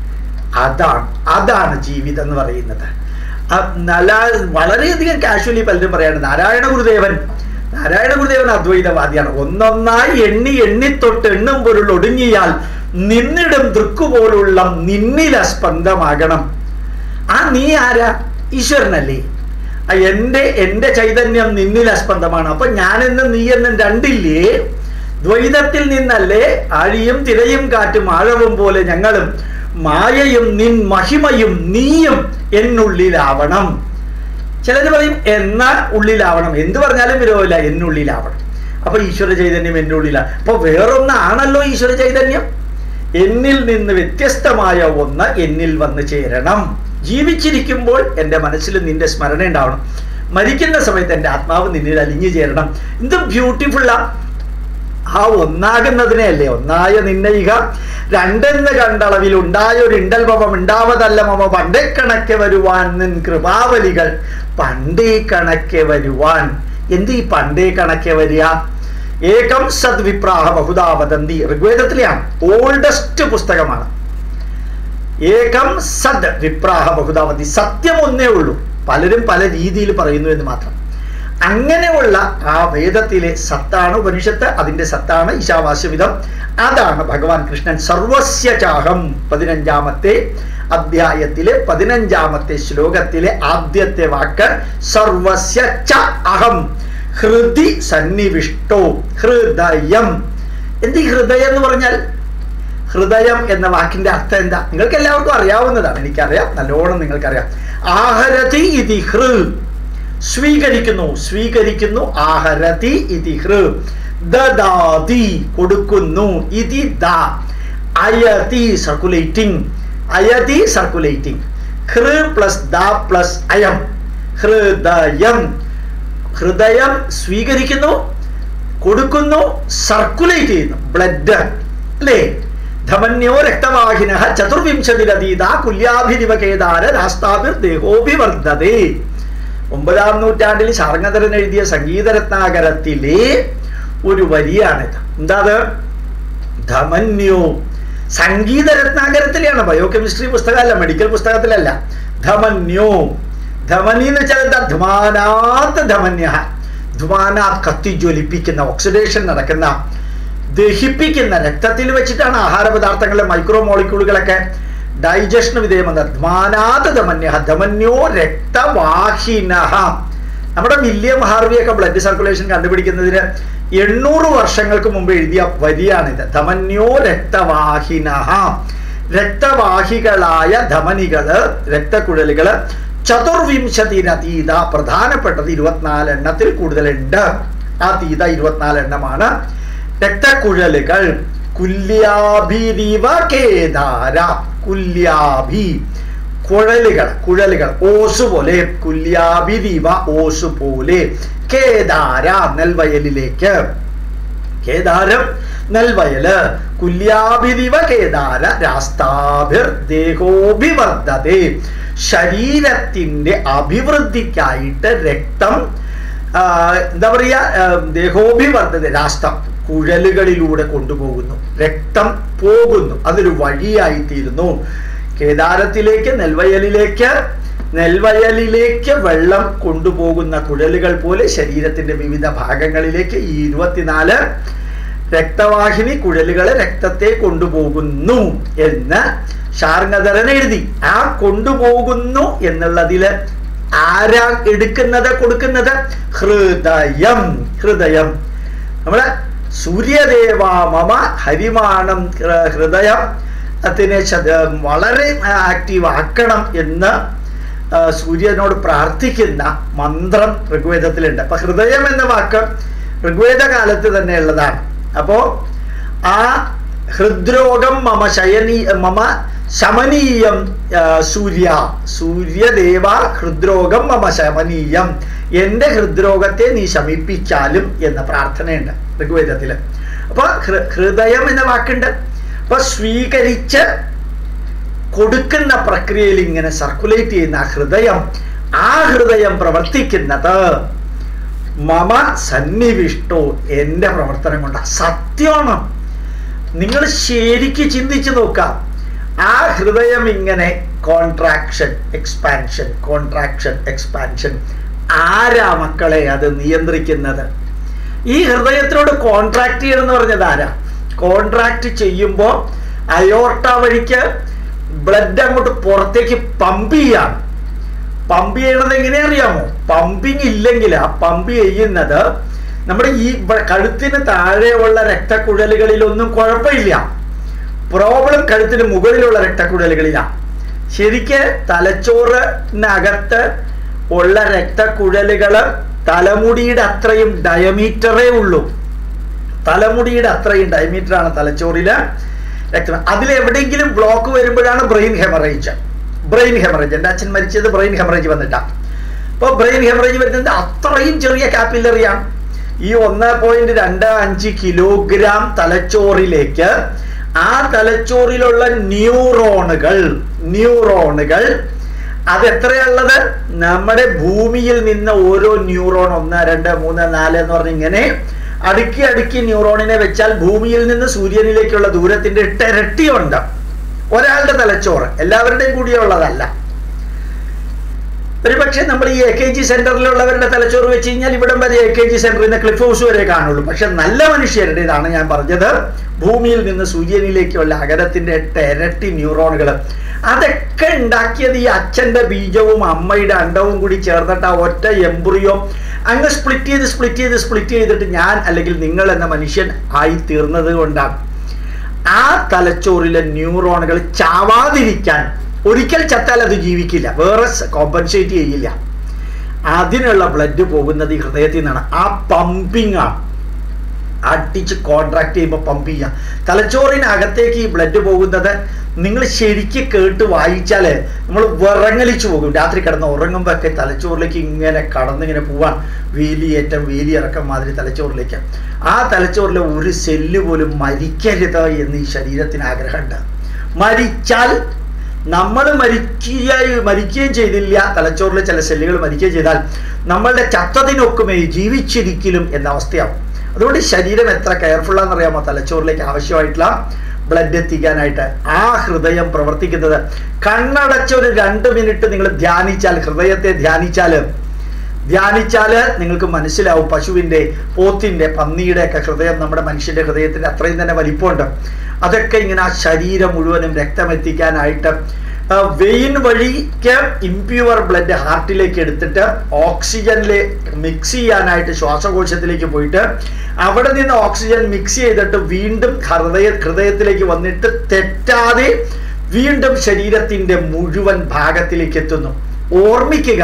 Speaker 1: അതാണ് അതാണ് ജീവിതം എന്ന് പറയുന്നത് ആ നല്ല വളരെയധികം കാഷ്വലി പലരും പറയാണ് നാരായണ ഗുരുദേവൻ നാരായണ ഗുരുദേവൻ അദ്വൈതവാദിയാണ് ഒന്നൊന്നായി എണ്ണി എണ്ണിത്തൊട്ട് എണ്ണും പൊരുൾ ഒടുങ്ങിയാൽ നിന്നിടും ദൃക്കുപോലുള്ള നിന്നില സ്പന്ദമാകണം ആ നീ ആരാ ഈശ്വരനല്ലേ ആ എന്റെ എന്റെ ചൈതന്യം നിന്നിൽ അസ്പന്ദമാണ് അപ്പൊ ഞാനെന്നും നീ എന്നും രണ്ടില്ലേ ദ്വൈതത്തിൽ നിന്നല്ലേ ആഴിയും തിരയും കാറ്റും ആഴവും പോലെ ഞങ്ങളും മായയും നിൻ മഹിമയും നീയും എന്നുള്ളിലാവണം ചിലർ പറയും എന്ന ഉള്ളിലാവണം എന്ത് പറഞ്ഞാലും വിരോധമില്ല എന്നുള്ളിലാവണം അപ്പൊ ഈശ്വര ചൈതന്യം എന്റെ ഉള്ളിലാണ് അപ്പൊ വേറൊന്നാണല്ലോ ഈശ്വര ചൈതന്യം എന്നിൽ നിന്ന് വ്യത്യസ്തമായ ഒന്ന് എന്നിൽ വന്ന് ചേരണം ജീവിച്ചിരിക്കുമ്പോൾ എൻ്റെ മനസ്സിൽ നിന്റെ സ്മരണ ഉണ്ടാവണം മരിക്കുന്ന സമയത്ത് എൻ്റെ ആത്മാവ് നിന്നിൽ അലിഞ്ഞു ചേരണം എന്ത് ബ്യൂട്ടിഫുള്ളാ ആ ഒന്നാകുന്നതിനെ അല്ലേ ഒന്നായ നിന്നയിക രണ്ടെന്ന് കണ്ടളവിൽ ഉണ്ടായ ഒരു ഇണ്ടൽഭവം ഉണ്ടാവതല്ല മമ പണ്ടേ കണക്കെ വരുവാൻ നിൻ കൃപാവലികൾ പണ്ടേ കണക്കെ വരുവാൻ എന്ത് ഈ പണ്ടേ കണക്കെ വരിക ഏകം സദ് വിപ്രാഹ ബഹുദാ വദന്തി ഋഗ്വേദത്തിലെയാണ് ഓൾഡസ്റ്റ് പുസ്തകമാണ് ഏകം സദ് വിപ്രാഹ ബഹുദാവതി സത്യം ഒന്നേ ഉള്ളൂ പലരും പല രീതിയിൽ പറയുന്നു എന്ന് മാത്രം അങ്ങനെയുള്ള ആ വേദത്തിലെ സത്താണ് ഉപനിഷത്ത് അതിന്റെ സത്താണ് ഈശാവാസ്യവിധം അതാണ് ഭഗവാൻ കൃഷ്ണൻ സർവസ്യ ചാഹം പതിനഞ്ചാമത്തെ അധ്യായത്തിലെ പതിനഞ്ചാമത്തെ ശ്ലോകത്തിലെ ആദ്യത്തെ വാക്ക് സർവസ്യ ച അഹം ഹൃദി സന്നിവിഷ്ടോ ഹൃദയം എന്ത് ഈ ഹൃദയം എന്ന് പറഞ്ഞാൽ ഹൃദയം എന്ന വാക്കിന്റെ അർത്ഥം എന്താ നിങ്ങൾക്ക് എല്ലാവർക്കും അറിയാവുന്നതാണ് എനിക്കറിയാം നല്ലോണം നിങ്ങൾക്കറിയാം ആഹരതി ഇതി ഹൃ സ്വീകരിക്കുന്നു സ്വീകരിക്കുന്നു ആഹരതി ഇതി ഹൃ ദദാതി കൊടുക്കുന്നു ഇതി ദ അയതി സർക്കുലേറ്റിംഗ് അയതി സർക്കുലേറ്റിംഗ് ഹൃ പ്ലസ് ദ പ്ലസ് അയം ഹൃദയം ഹൃദയം സ്വീകരിക്കുന്നു കൊടുക്കുന്നു സർക്കുലേറ്റ് ചെയ്യുന്നു ബ്ലഡ് അല്ലേ ധമന്യോ രക്തവാഹിന ചതുർവിംശതിരതീത കുല്യാഭിനിവ കേദാര രാഷ്ട്രാഭിർ ദേഹോഭിവർദ്ധതേ ഒമ്പതാം നൂറ്റാണ്ടിൽ ശാർങ്ങധരൻ എഴുതിയ സംഗീതരത്നാകരത്തിലെ ഒരു വരിയാണിത് എന്താ അത് ധമന്യോ സംഗീതരത്നാകരത്തിലെയാണ് ബയോ കെമിസ്ട്രി പുസ്തകമല്ല മെഡിക്കൽ പുസ്തകത്തിലല്ല ധമന്യോ ധമനി എന്ന് വെച്ചാൽ എന്താ ധുമാനാത്ത് ധമന്യ ധുമാനാത്ത് കത്തി ജ്വലിപ്പിക്കുന്ന ഓക്സിഡേഷൻ നടക്കുന്ന ദഹിപ്പിക്കുന്ന രക്തത്തിൽ വെച്ചിട്ടാണ് ആഹാര പദാർത്ഥങ്ങളിലെ മൈക്രോ മോളിക്യൂളുകളൊക്കെ ഡൈജഷന് വിധേയമെന്ന ധമാനാത് ധമന്യ ധമന്യോ രക്തവാഹിന നമ്മുടെ വില്യം ഹാർവിയൊക്കെ ബ്ലഡ് സർക്കുലേഷൻ കണ്ടുപിടിക്കുന്നതിന് എണ്ണൂറ് വർഷങ്ങൾക്ക് മുമ്പ് എഴുതിയ വരിയാണിത് ധമന്യോ രക്തവാഹിന രക്തവാഹികളായ ധമനികള് രക്തക്കുഴലുകള് ചതുർവിംശതിനതീത പ്രധാനപ്പെട്ടത് ഇരുപത്തിനാല് എണ്ണത്തിൽ കൂടുതലുണ്ട് ആ തീത ഇരുപത്തിനാല് എണ്ണമാണ് രക്തക്കുഴലുകൾ കുല്യാഭിരിവ കേദാര കുല്യാഭി കുഴലുകൾ കുഴലുകൾ ഓസ് പോലെ കുല്യാഭിരിവ ഓസ് പോലെ കേദാര നെൽവയലിലേക്ക് കേദാരം നെൽവയല് കുല്യാഭിരിവ കേദാര രാസ്താഭിർ ദേഹോഭിവർദ്ധതേ ശരീരത്തിന്റെ അഭിവൃദ്ധിക്കായിട്ട് രക്തം ആ, എന്താ പറയുക ദേഹോഭിവർദ്ധത രാഷ്ട്രം കുഴലുകളിലൂടെ കൊണ്ടുപോകുന്നു രക്തം പോകുന്നു അതൊരു വഴിയായിത്തീരുന്നു കേദാരത്തിലേക്ക് നെൽവയലിലേക്ക് നെൽവയലിലേക്ക് വെള്ളം കൊണ്ടുപോകുന്ന കുഴലുകൾ പോലെ ശരീരത്തിന്റെ വിവിധ ഭാഗങ്ങളിലേക്ക് ഈ ഇരുപത്തിനാല് രക്തവാഹിനി കുഴലുകളെ രക്തത്തെ കൊണ്ടുപോകുന്നു എന്ന് ശാർങ്ങധരൻ എഴുതി ആ കൊണ്ടുപോകുന്നു എന്നുള്ളതില് ആരാ എടുക്കുന്നത് കൊടുക്കുന്നത് ഹൃദയം ഹൃദയം നമ്മളെ സൂര്യദേവ മമ ഹരിമാണം ഹൃ- ഹൃദയം അതിനെ ശത- വളരെ ആക്റ്റീവ് ആക്കണം എന്ന് ആ, സൂര്യനോട് പ്രാർത്ഥിക്കുന്ന മന്ത്രം ഋഗ്വേദത്തിലുണ്ട് അപ്പൊ ഹൃദയം എന്ന വാക്ക് ഋഗ്വേദ കാലത്ത് തന്നെ ഉള്ളതാണ് അപ്പോ ആ ഹൃദ്രോഗം മമ ശയനീ മമ ശമനീയം ആ, സൂര്യ സൂര്യദേവ ഹൃദ്രോഗം മമ ശമനീയം എൻ്റെ ഹൃദ്രോഗത്തെ നീ ശമിപ്പിച്ചാലും എന്ന പ്രാർത്ഥനയുണ്ട് ഋഗ്വേദത്തില് അപ്പൊ ഹൃ- ഹൃദയം എന്ന വാക്കുണ്ട് അപ്പൊ സ്വീകരിച്ച് കൊടുക്കുന്ന പ്രക്രിയയിൽ ഇങ്ങനെ സർക്കുലേറ്റ് ചെയ്യുന്ന ആ ഹൃദയം ആ ഹൃദയം പ്രവർത്തിക്കുന്നത് മമ സന്നിവിഷ്ടോ എൻ്റെ പ്രവർത്തനം കൊണ്ട് സത്യമാണ് നിങ്ങൾ ശരിക്ക് ചിന്തിച്ചു നോക്കാം ആ ഹൃദയം ഇങ്ങനെ കോൺട്രാക്ഷൻ എക്സ്പാൻഷൻ കോൺട്രാക്ഷൻ എക്സ്പാൻഷൻ ആരാ മക്കളെ അത് നിയന്ത്രിക്കുന്നത് ഈ ഹൃദയത്തിനോട് കോൺട്രാക്ട് ചെയ്യണം എന്ന് പറഞ്ഞത് ആരാ കോൺട്രാക്ട് ചെയ്യുമ്പോൾ അയോർട്ട വഴിക്ക് ബ്ലഡ് അങ്ങോട്ട് പുറത്തേക്ക് പമ്പ് ചെയ്യാണ് പമ്പ് ചെയ്യണത് എങ്ങനെ അറിയാമോ പമ്പിങ് ഇല്ലെങ്കിൽ ആ പമ്പ് ചെയ്യുന്നത് നമ്മുടെ ഈ ബ- കഴുത്തിന് താഴെയുള്ള രക്തക്കുഴലുകളിലൊന്നും കുഴപ്പമില്ല പ്രോബ്ലം കഴുത്തിന് മുകളിലുള്ള രക്തക്കുഴലുകളിലാണ് ശരിക്ക് തലച്ചോറിനകത്ത് ഉള്ള രക്തക്കുഴലുകള് തലമുടിയുടെ അത്രയും ഡയമീറ്ററേ ഉള്ളൂ തലമുടിയുടെ അത്രയും ഡയമീറ്റർ ആണ് തലച്ചോറില് രക്തം അതിലെവിടെയെങ്കിലും ബ്ലോക്ക് വരുമ്പോഴാണ് ബ്രെയിൻ ഹെമറേജ് ബ്രെയിൻ ഹെമറേജ് എൻ്റെ അച്ഛൻ മരിച്ചത് ബ്രെയിൻ ഹെമറേജ് വന്നിട്ടാണ് അപ്പോൾ ബ്രെയിൻ ഹെമറേജ് വരുന്നത് അത്രയും ചെറിയ കാപ്പിലറിയാണ് ഈ ഒന്ന് പോയിന്റ് രണ്ട് അഞ്ച് കിലോഗ്രാം തലച്ചോറിലേക്ക് ആ തലച്ചോറിലുള്ള ന്യൂറോണുകൾ ന്യൂറോണുകൾ അത് എത്രയുള്ളത് നമ്മുടെ ഭൂമിയിൽ നിന്ന് ഓരോ ന്യൂറോൺ ഒന്ന് രണ്ട് മൂന്ന് നാല് എന്ന് പറഞ്ഞ് ഇങ്ങനെ അടുക്കി അടുക്കി ന്യൂറോണിനെ വെച്ചാൽ ഭൂമിയിൽ നിന്ന് സൂര്യനിലേക്കുള്ള ദൂരത്തിന്റെ ഇരട്ടിയുണ്ട് ഒരാളുടെ തലച്ചോറ് എല്ലാവരുടെയും കൂടിയുള്ളതല്ല ഒരുപക്ഷെ നമ്മൾ ഈ എ കെ ജി സെന്ററിലുള്ളവരുടെ തലച്ചോറ് വെച്ച് കഴിഞ്ഞാൽ ഇവിടം വരെ എ കെ ജി സെന്ററിൽ നിന്ന് ക്ലിഫ് ഹൗസ് വരെ കാണുള്ളൂ പക്ഷെ നല്ല മനുഷ്യരുടേതാണ് ഞാൻ പറഞ്ഞത് ഭൂമിയിൽ നിന്ന് സൂര്യനിലേക്കുള്ള അകലത്തിന്റെ എട്ട് ഇരട്ടി ന്യൂറോണുകൾ അതൊക്കെ ഉണ്ടാക്കിയത് ഈ അച്ഛന്റെ ബീജവും അമ്മയുടെ അണ്ടവും കൂടി ചേർന്നിട്ട് ആ ഒറ്റ എംബ്രിയോ അങ്ങ് സ്പ്ലിറ്റ് ചെയ്ത് സ്പ്ലിറ്റ് ചെയ്ത് സ്പ്ലിറ്റ് ചെയ്തിട്ട് ഞാൻ അല്ലെങ്കിൽ നിങ്ങൾ എന്ന മനുഷ്യൻ ആയി തീർന്നത് കൊണ്ടാണ് ആ തലച്ചോറിലെ ന്യൂറോണുകൾ ചാവാതിരിക്കാൻ ഒരിക്കൽ ചത്താൽ അത് ജീവിക്കില്ല വേറെ കോമ്പൻസേറ്റ് ചെയ്യില്ല അതിനുള്ള ബ്ലഡ് പോകുന്നത് ഈ ഹൃദയത്തിൽ നിന്നാണ് ആ പമ്പിങ് ആണ് അടിച്ച് കോൺട്രാക്ട് ചെയ്യുമ്പോൾ പമ്പ് ചെയ്യുക തലച്ചോറിനകത്തേക്ക് ഈ ബ്ലഡ് പോകുന്നത് നിങ്ങൾ ശരിക്ക് കേട്ട് വായിച്ചാൽ നമ്മൾ വിറങ്ങലിച്ചു പോകും രാത്രി കിടന്ന് ഉറങ്ങുമ്പോൾ ഒക്കെ തലച്ചോറിലേക്ക് ഇങ്ങനെ കടന്നിങ്ങനെ പോവാൻ വേലിയേറ്റം വേലിയിറക്കം മാതിരി തലച്ചോറിലേക്ക് ആ തലച്ചോറിലെ ഒരു സെല്ല് പോലും മരിക്കരുത് എന്ന് ഈ ശരീരത്തിന് ആഗ്രഹമുണ്ട് മരിച്ചാൽ നമ്മൾ മരിക്കുകയും മരിക്കുകയും ചെയ്തില്ല തലച്ചോറിലെ ചില സെല്ലുകൾ മരിക്കുകയും ചെയ്താൽ നമ്മളുടെ ചത്തതിനൊക്കുമേ ജീവിച്ചിരിക്കലും എന്ന അവസ്ഥയാവും അതുകൊണ്ട് ശരീരം എത്ര കെയർഫുള്ളാണെന്നറിയാമോ തലച്ചോറിലേക്ക് ആവശ്യമായിട്ടുള്ള ബ്ലഡ് എത്തിക്കാനായിട്ട് ആ ഹൃദയം പ്രവർത്തിക്കുന്നത് കണ്ണടച്ച ഒരു രണ്ട് മിനിറ്റ് നിങ്ങൾ ധ്യാനിച്ചാൽ ഹൃദയത്തെ ധ്യാനിച്ചാൽ ധ്യാനിച്ചാൽ നിങ്ങൾക്ക് മനസ്സിലാവും പശുവിൻ്റെ പോത്തിൻ്റെ പന്നിയുടെ ഒക്കെ ഹൃദയം നമ്മുടെ മനുഷ്യൻ്റെ ഹൃദയത്തിൻ്റെ അത്രയും തന്നെ വലിപ്പമുണ്ട് അതൊക്കെ ഇങ്ങനെ ആ ശരീരം മുഴുവനും രക്തം എത്തിക്കാനായിട്ട് വെയിൻ വഴിക്ക് ഇംപ്യൂർ ബ്ലഡ് ഹാർട്ടിലേക്ക് എടുത്തിട്ട് ഓക്സിജനിൽ മിക്സ് ചെയ്യാനായിട്ട് ശ്വാസകോശത്തിലേക്ക് പോയിട്ട് അവിടെ നിന്ന് ഓക്സിജൻ മിക്സ് ചെയ്തിട്ട് വീണ്ടും ഹൃദയ ഹൃദയത്തിലേക്ക് വന്നിട്ട് തെറ്റാതെ വീണ്ടും ശരീരത്തിൻ്റെ മുഴുവൻ ഭാഗത്തിലേക്ക് എത്തുന്നു ഓർമ്മിക്കുക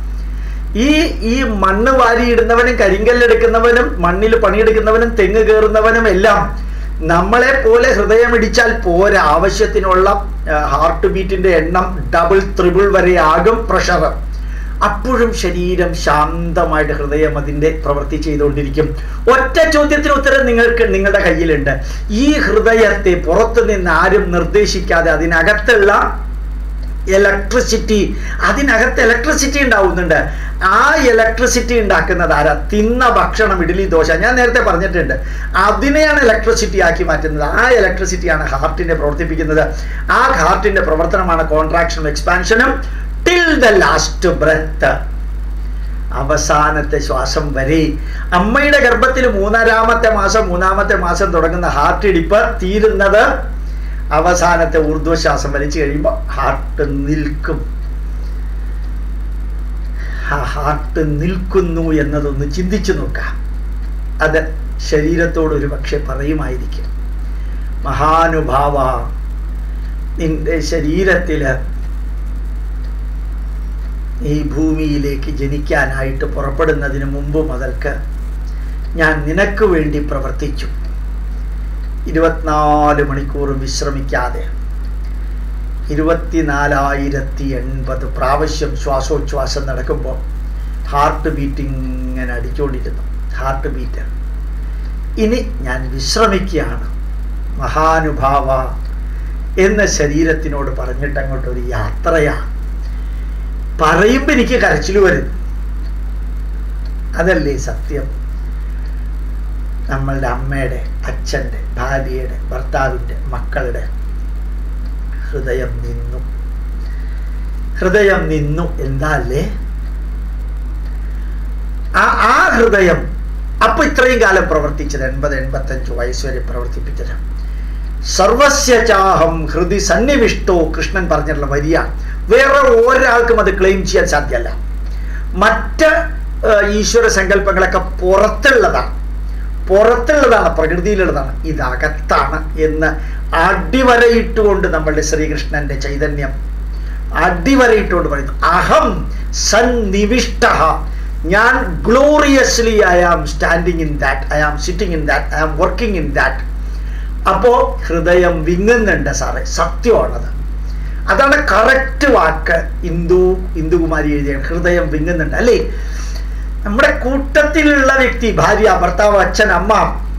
Speaker 1: ഈ ഈ മണ്ണ് വാരിയിടുന്നവനും കരിങ്കല്ലെടുക്കുന്നവനും മണ്ണിൽ പണിയെടുക്കുന്നവനും തെങ്ങ് കയറുന്നവനും എല്ലാം നമ്മളെ പോലെ ഹൃദയമിടിച്ചാൽ പോരാ ആവശ്യത്തിനുള്ള ഹാർട്ട് ബീറ്റിന്റെ എണ്ണം ഡബിൾ ത്രിബിൾ വരെ ആകും പ്രഷർ അപ്പോഴും ശരീരം ശാന്തമായിട്ട് ഹൃദയം അതിൻ്റെ പ്രവൃത്തി ചെയ്തുകൊണ്ടിരിക്കും ഒറ്റ ചോദ്യത്തിന് ഉത്തരം നിങ്ങൾക്ക് നിങ്ങളുടെ കയ്യിലുണ്ട് ഈ ഹൃദയത്തെ പുറത്തു നിന്ന് ആരും നിർദ്ദേശിക്കാതെ അതിനകത്തുള്ള ഇലക്ട്രിസിറ്റി അതിനകത്ത് ഇലക്ട്രിസിറ്റി ഉണ്ടാവുന്നുണ്ട് ആ ഇലക്ട്രിസിറ്റി ഉണ്ടാക്കുന്നത് ആരാ തിന്ന ഭക്ഷണം ഇഡ്ഡലി ദോശ ഞാൻ നേരത്തെ പറഞ്ഞിട്ടുണ്ട് അതിനെയാണ് ഇലക്ട്രിസിറ്റി ആക്കി മാറ്റുന്നത് ആ ഇലക്ട്രിസിറ്റിയാണ് ഹാർട്ടിനെ പ്രവർത്തിപ്പിക്കുന്നത് ആ ഹാർട്ടിന്റെ പ്രവർത്തനമാണ് കോൺട്രാക്ഷനും എക്സ്പാൻഷനും ടിൽ ദ ലാസ്റ്റ് ബ്രെത്ത് അവസാനത്തെ ശ്വാസം വരെ അമ്മയുടെ ഗർഭത്തിൽ മൂന്നാമത്തെ മാസം മൂന്നാമത്തെ മാസം തുടങ്ങുന്ന ഹാർട്ട് ഇടിപ്പ് തീരുന്നത് അവസാനത്തെ ഊർധ്വശ്വാസം വലിച്ചു കഴിയുമ്പോൾ ഹാർട്ട് നിൽക്കും ആ ഹാർട്ട് നിൽക്കുന്നു എന്നതൊന്ന് ചിന്തിച്ചു നോക്കാം അത് ശരീരത്തോട് ഒരു പക്ഷെ പറയുമായിരിക്കും മഹാനുഭാവ നിന്റെ ശരീരത്തിൽ ഈ ഭൂമിയിലേക്ക് ജനിക്കാനായിട്ട് പുറപ്പെടുന്നതിന് മുമ്പ് മുതൽക്ക് ഞാൻ നിനക്ക് വേണ്ടി പ്രവർത്തിച്ചു ഇരുപത്തിനാല് മണിക്കൂർ വിശ്രമിക്കാതെ ഇരുപത്തിനാലായിരത്തി എൺപത് പ്രാവശ്യം ശ്വാസോച്ഛ്വാസം നടക്കുമ്പോൾ ഹാർട്ട് ബീറ്റ് ഇങ്ങനെ അടിച്ചുകൊണ്ടിരുന്നു ഹാർട്ട് ബീറ്റ് ഇനി ഞാൻ വിശ്രമിക്കുകയാണ് മഹാനുഭാവ എന്ന ശരീരത്തിനോട് പറഞ്ഞിട്ട് അങ്ങോട്ട് ഒരു യാത്രയാണ് പറയുമ്പോൾ എനിക്ക് കരച്ചിൽ വരും അതല്ലേ സത്യം നമ്മളുടെ അമ്മയുടെ അച്ഛൻ്റെ ഭാര്യയുടെ ഭർത്താവിൻ്റെ മക്കളുടെ ഹൃദയം നിന്നു ഹൃദയം നിന്നു എന്താ അല്ലേ ആ ആ ഹൃദയം അപ്പൊ ഇത്രയും കാലം പ്രവർത്തിച്ചത് എൺപത് എൺപത്തഞ്ച് വയസ്സ് വരെ പ്രവർത്തിപ്പിച്ചത് സർവസ്യ ചാഹം ഹൃദി സന്നിവിഷ്ടോ കൃഷ്ണൻ പറഞ്ഞിട്ടുള്ള വരിയ വേറെ ഒരാൾക്കും അത് ക്ലെയിം ചെയ്യാൻ സാധ്യമല്ല മറ്റ് ഈശ്വര സങ്കല്പങ്ങളൊക്കെ പുറത്തുള്ളതാണ് പുറത്തുള്ളതാണ് പ്രകൃതിയിലുള്ളതാണ് ഇതകത്താണ് എന്ന് അടിവരയിട്ടുകൊണ്ട് നമ്മളുടെ ശ്രീകൃഷ്ണന്റെ ചൈതന്യം അടിവരയിട്ടുകൊണ്ട് പറയുന്നു അഹം സന്നിവിഷ്ട ഞാൻ gloriously I am standing in that I am sitting in that I am working in that അപ്പോ ഹൃദയം വിങ്ങുന്നുണ്ട് സാറേ സത്യമാണത് അതാണ് കറക്റ്റ് വാക്ക് ഇന്ദു ഇന്ദുകുമാരി എഴുതിയ ഹൃദയം വിങ്ങുന്നുണ്ട് അല്ലേ നമ്മുടെ കൂട്ടത്തിലുള്ള വ്യക്തി ഭാര്യ ഭർത്താവ് അച്ഛൻ അമ്മ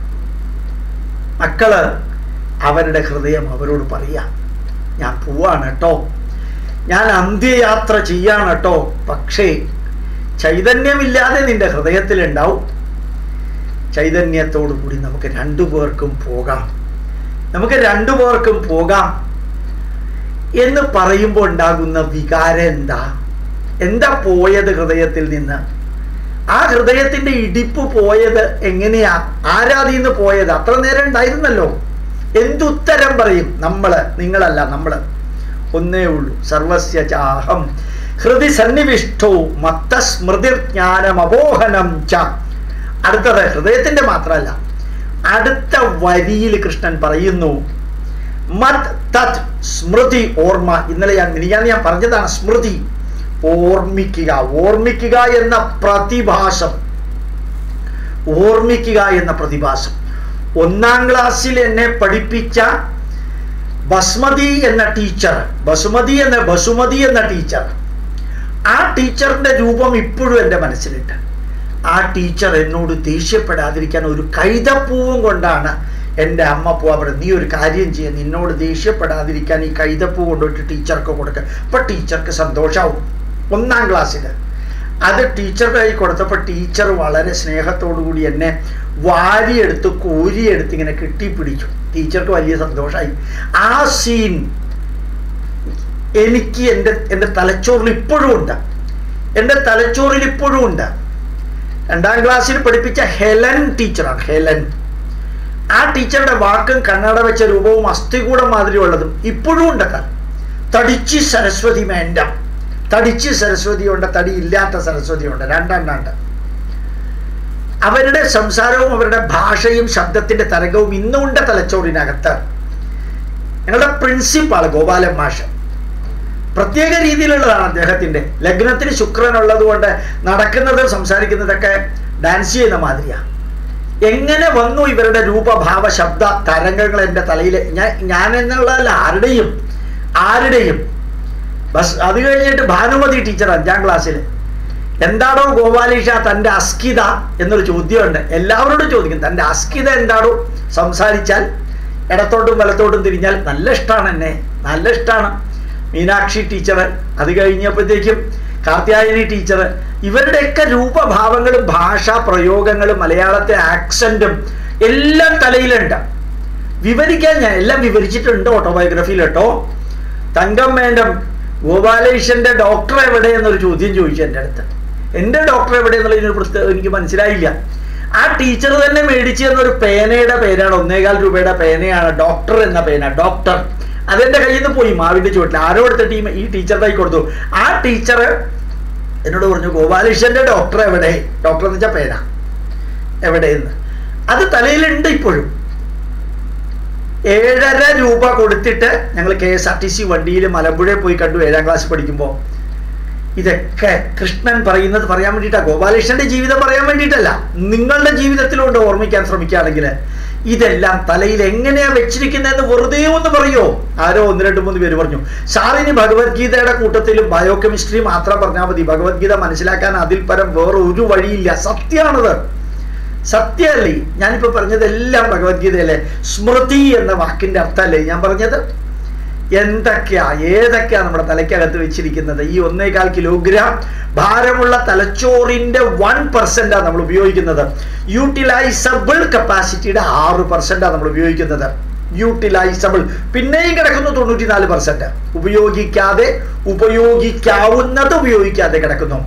Speaker 1: മക്കള് അവരുടെ ഹൃദയം അവരോട് പറയാം ഞാൻ പോവാണ് കേട്ടോ ഞാൻ അന്ത്യയാത്ര ചെയ്യാണ് കേട്ടോ പക്ഷേ ചൈതന്യമില്ലാതെ നിന്റെ ഹൃദയത്തിലുണ്ടാവും ചൈതന്യത്തോടു കൂടി നമുക്ക് രണ്ടു പേർക്കും പോകാം നമുക്ക് രണ്ടു പേർക്കും പോകാം എന്ന് പറയുമ്പോൾ ഉണ്ടാകുന്ന വികാരം എന്താ എന്താ പോയത് ഹൃദയത്തിൽ നിന്ന് ആ ഹൃദയത്തിന്റെ ഇടിപ്പ് പോയത് എങ്ങനെയാ ആരാധീന്ന് പോയത് അത്ര നേരം ഉണ്ടായിരുന്നല്ലോ എന്തുത്തരം പറയും നമ്മള് നിങ്ങളല്ല നമ്മള് ഒന്നേ ഉള്ളൂ സർവസ്യ ചാഹം ഹൃദി സന്നിവിഷ്ടോ മത്തസ്മൃതിർ ജ്ഞാനമപോഹനം ച അടുത്തത് ഹൃദയത്തിന്റെ മാത്രമല്ല അടുത്ത വരിയിൽ കൃഷ്ണൻ പറയുന്നു മത് തത് സ്മൃതി ഓർമ്മ ഇന്നലെ ഞാൻ മിനിയാന്ന് ഞാൻ പറഞ്ഞതാണ് സ്മൃതി ഓർമ്മിക്കുക ഓർമ്മിക്കുക എന്ന പ്രതിഭാസം ഓർമ്മിക്കുക എന്ന പ്രതിഭാസം ഒന്നാം ക്ലാസ്സിൽ എന്നെ പഠിപ്പിച്ച ബസ്മതി എന്ന ടീച്ചർ ബസുമതി എന്ന ബസുമതി എന്ന ടീച്ചർ ആ ടീച്ചറിന്റെ രൂപം ഇപ്പോഴും എൻ്റെ മനസ്സിലുണ്ട് ആ ടീച്ചർ എന്നോട് ദേഷ്യപ്പെടാതിരിക്കാൻ ഒരു കൈതപ്പൂവും കൊണ്ടാണ് എൻ്റെ അമ്മ പോവാൻ പറയുന്നത് നീ ഒരു കാര്യം ചെയ്യുക നിന്നോട് ദേഷ്യപ്പെടാതിരിക്കാൻ ഈ കൈതപ്പൂ കൊണ്ടുപോയിട്ട് ടീച്ചർക്ക് കൊടുക്കുക അപ്പം ടീച്ചർക്ക് സന്തോഷമാവും ഒന്നാം ക്ലാസ്സിൽ അത് ടീച്ചറുടെ കൈ കൊടുത്തപ്പോൾ ടീച്ചർ വളരെ സ്നേഹത്തോടു കൂടി എന്നെ വാരിയെടുത്ത് കോരിയെടുത്ത് ഇങ്ങനെ കെട്ടിപ്പിടിച്ചു ടീച്ചർക്ക് വലിയ സന്തോഷമായി ആ സീൻ എനിക്ക് എൻ്റെ എൻ്റെ തലച്ചോറിൽ ഇപ്പോഴും ഉണ്ട് എൻ്റെ തലച്ചോറിൽ ഇപ്പോഴും ഉണ്ട് രണ്ടാം ക്ലാസ്സിൽ പഠിപ്പിച്ച ഹെലൻ ടീച്ചറാണ് ഹെലൻ ആ ടീച്ചറുടെ വാക്കും കണ്ണട വെച്ച രൂപവും അസ്ഥികൂടം മാതിരി ഉള്ളതും ഇപ്പോഴും ഉണ്ട് തടിച്ച് സരസ്വതി മേണ്ട തടിച്ച് സരസ്വതി ഉണ്ട് തടി ഇല്ലാത്ത സരസ്വതി ഉണ്ട് രണ്ടെണ്ണുണ്ട് അവരുടെ സംസാരവും അവരുടെ ഭാഷയും ശബ്ദത്തിന്റെ തരംഗവും ഇന്നുണ്ട് തലച്ചോറിനകത്ത് ഞങ്ങളുടെ പ്രിൻസിപ്പാൾ ഗോപാലൻ മാഷ് പ്രത്യേക രീതിയിലുള്ളതാണ് അദ്ദേഹത്തിന്റെ ലഗ്നത്തിന് ശുക്രൻ ഉള്ളത് കൊണ്ട് നടക്കുന്നത് സംസാരിക്കുന്നതൊക്കെ ഡാൻസ് ചെയ്യുന്ന മാതിരിയാണ് എങ്ങനെ വന്നു ഇവരുടെ രൂപഭാവ ശബ്ദ തരംഗങ്ങൾ എൻ്റെ തലയിൽ ഞാൻ ഞാൻ എന്നുള്ളതല്ല ആരുടെയും ആരുടെയും ബസ് അത് കഴിഞ്ഞിട്ട് ഭാനുമതി ടീച്ചർ അഞ്ചാം ക്ലാസ്സിൽ എന്താണോ ഗോപാലീഷ തൻ്റെ അസ്കിത എന്നൊരു ചോദ്യമുണ്ട് എല്ലാവരോടും ചോദിക്കും തൻ്റെ അസ്കിത എന്താണോ സംസാരിച്ചാൽ ഇടത്തോട്ടും വലത്തോട്ടും തിരിഞ്ഞാൽ നല്ല ഇഷ്ടമാണ് എന്നെ നല്ല ഇഷ്ടമാണ് മീനാക്ഷി ടീച്ചർ അത് കഴിഞ്ഞപ്പോഴത്തേക്കും കാർത്യായനി ടീച്ചർ ഇവരുടെയൊക്കെ രൂപഭാവങ്ങളും ഭാഷാ പ്രയോഗങ്ങളും മലയാളത്തെ ആക്സന്റും എല്ലാം തലയിലുണ്ട് വിവരിക്കാൻ ഞാൻ എല്ലാം വിവരിച്ചിട്ടുണ്ട് ഓട്ടോബയോഗ്രഫിയിൽ കേട്ടോ തങ്കം വേണ്ടം ഗോപാലേഷന്റെ ഡോക്ടർ എവിടെ എന്നൊരു ചോദ്യം ചോദിച്ചു എൻ്റെ അടുത്ത് എൻ്റെ ഡോക്ടർ എവിടെ എന്നുള്ളതിനൊരു പുസ്തകം എനിക്ക് മനസ്സിലായില്ല ആ ടീച്ചർ തന്നെ മേടിച്ചു തന്നൊരു പേനയുടെ പേരാണ് ഒന്നേകാൽ രൂപയുടെ പേനയാണ് ഡോക്ടർ എന്ന പേന ഡോക്ടർ അതെന്റെ കയ്യിൽ നിന്ന് പോയി മാവിന്റെ ചുവട്ടിൽ ആരോ എടുത്ത ടീം ഈ ടീച്ചറുടെ കൈ കൊടുത്തു ആ ടീച്ചർ എന്നോട് പറഞ്ഞു ഗോപാലകൃഷ്ണന്റെ ഡോക്ടർ എവിടെ ഡോക്ടർ എന്ന് വെച്ചാൽ പേന എവിടെയെന്ന് അത് തലയിലുണ്ട് ഇപ്പോഴും ഏഴര രൂപ കൊടുത്തിട്ട് ഞങ്ങൾ K S R T C വണ്ടിയിൽ മലമ്പുഴയിൽ പോയി കണ്ടു ഏഴാം ക്ലാസ് പഠിക്കുമ്പോൾ ഇതൊക്കെ കൃഷ്ണൻ പറയുന്നത് പറയാൻ വേണ്ടിയിട്ടാണ് ഗോപാലകൃഷ്ണന്റെ ജീവിതം പറയാൻ വേണ്ടിയിട്ടല്ല നിങ്ങളുടെ ജീവിതത്തിലുണ്ട് ഓർമ്മിക്കാൻ ശ്രമിക്കുകയാണെങ്കിൽ ഇതെല്ലാം തലയിൽ എങ്ങനെയാ വെച്ചിരിക്കുന്നതെന്ന് വെറുതെ ഒന്ന് പറയോ ആരോ ഒന്ന് രണ്ട് മൂന്ന് പേര് പറഞ്ഞു സാറിന് ഭഗവത്ഗീതയുടെ കൂട്ടത്തിലും ബയോ കെമിസ്ട്രി മാത്രം പറഞ്ഞാൽ മതി ഭഗവത്ഗീത മനസ്സിലാക്കാൻ അതിൽ പരം വേറെ ഒരു വഴിയില്ല സത്യമാണത് സത്യമല്ലേ ഞാനിപ്പോ പറഞ്ഞതെല്ലാം ഭഗവത്ഗീതയല്ലേ സ്മൃതി എന്ന വാക്കിന്റെ അർത്ഥമല്ലേ ഞാൻ പറഞ്ഞത് എന്തൊക്കെയാ ഏതൊക്കെയാ നമ്മുടെ തലയ്ക്കകത്ത് വെച്ചിരിക്കുന്നത് ഈ ഒന്നേകാൽ കിലോഗ്രാം ഭാരമുള്ള തലച്ചോറിന്റെ വൺ പെർസെന്റാ നമ്മൾ ഉപയോഗിക്കുന്നത് യൂട്ടിലൈസബിൾ കപ്പാസിറ്റിയുടെ ആറ് പെർസെന്റാ നമ്മൾ ഉപയോഗിക്കുന്നത് യൂട്ടിലൈസബിൾ പിന്നെയും കിടക്കുന്നു തൊണ്ണൂറ്റിനാല് പെർസെന്റ് ഉപയോഗിക്കാതെ ഉപയോഗിക്കാവുന്നത് ഉപയോഗിക്കാതെ കിടക്കുന്നു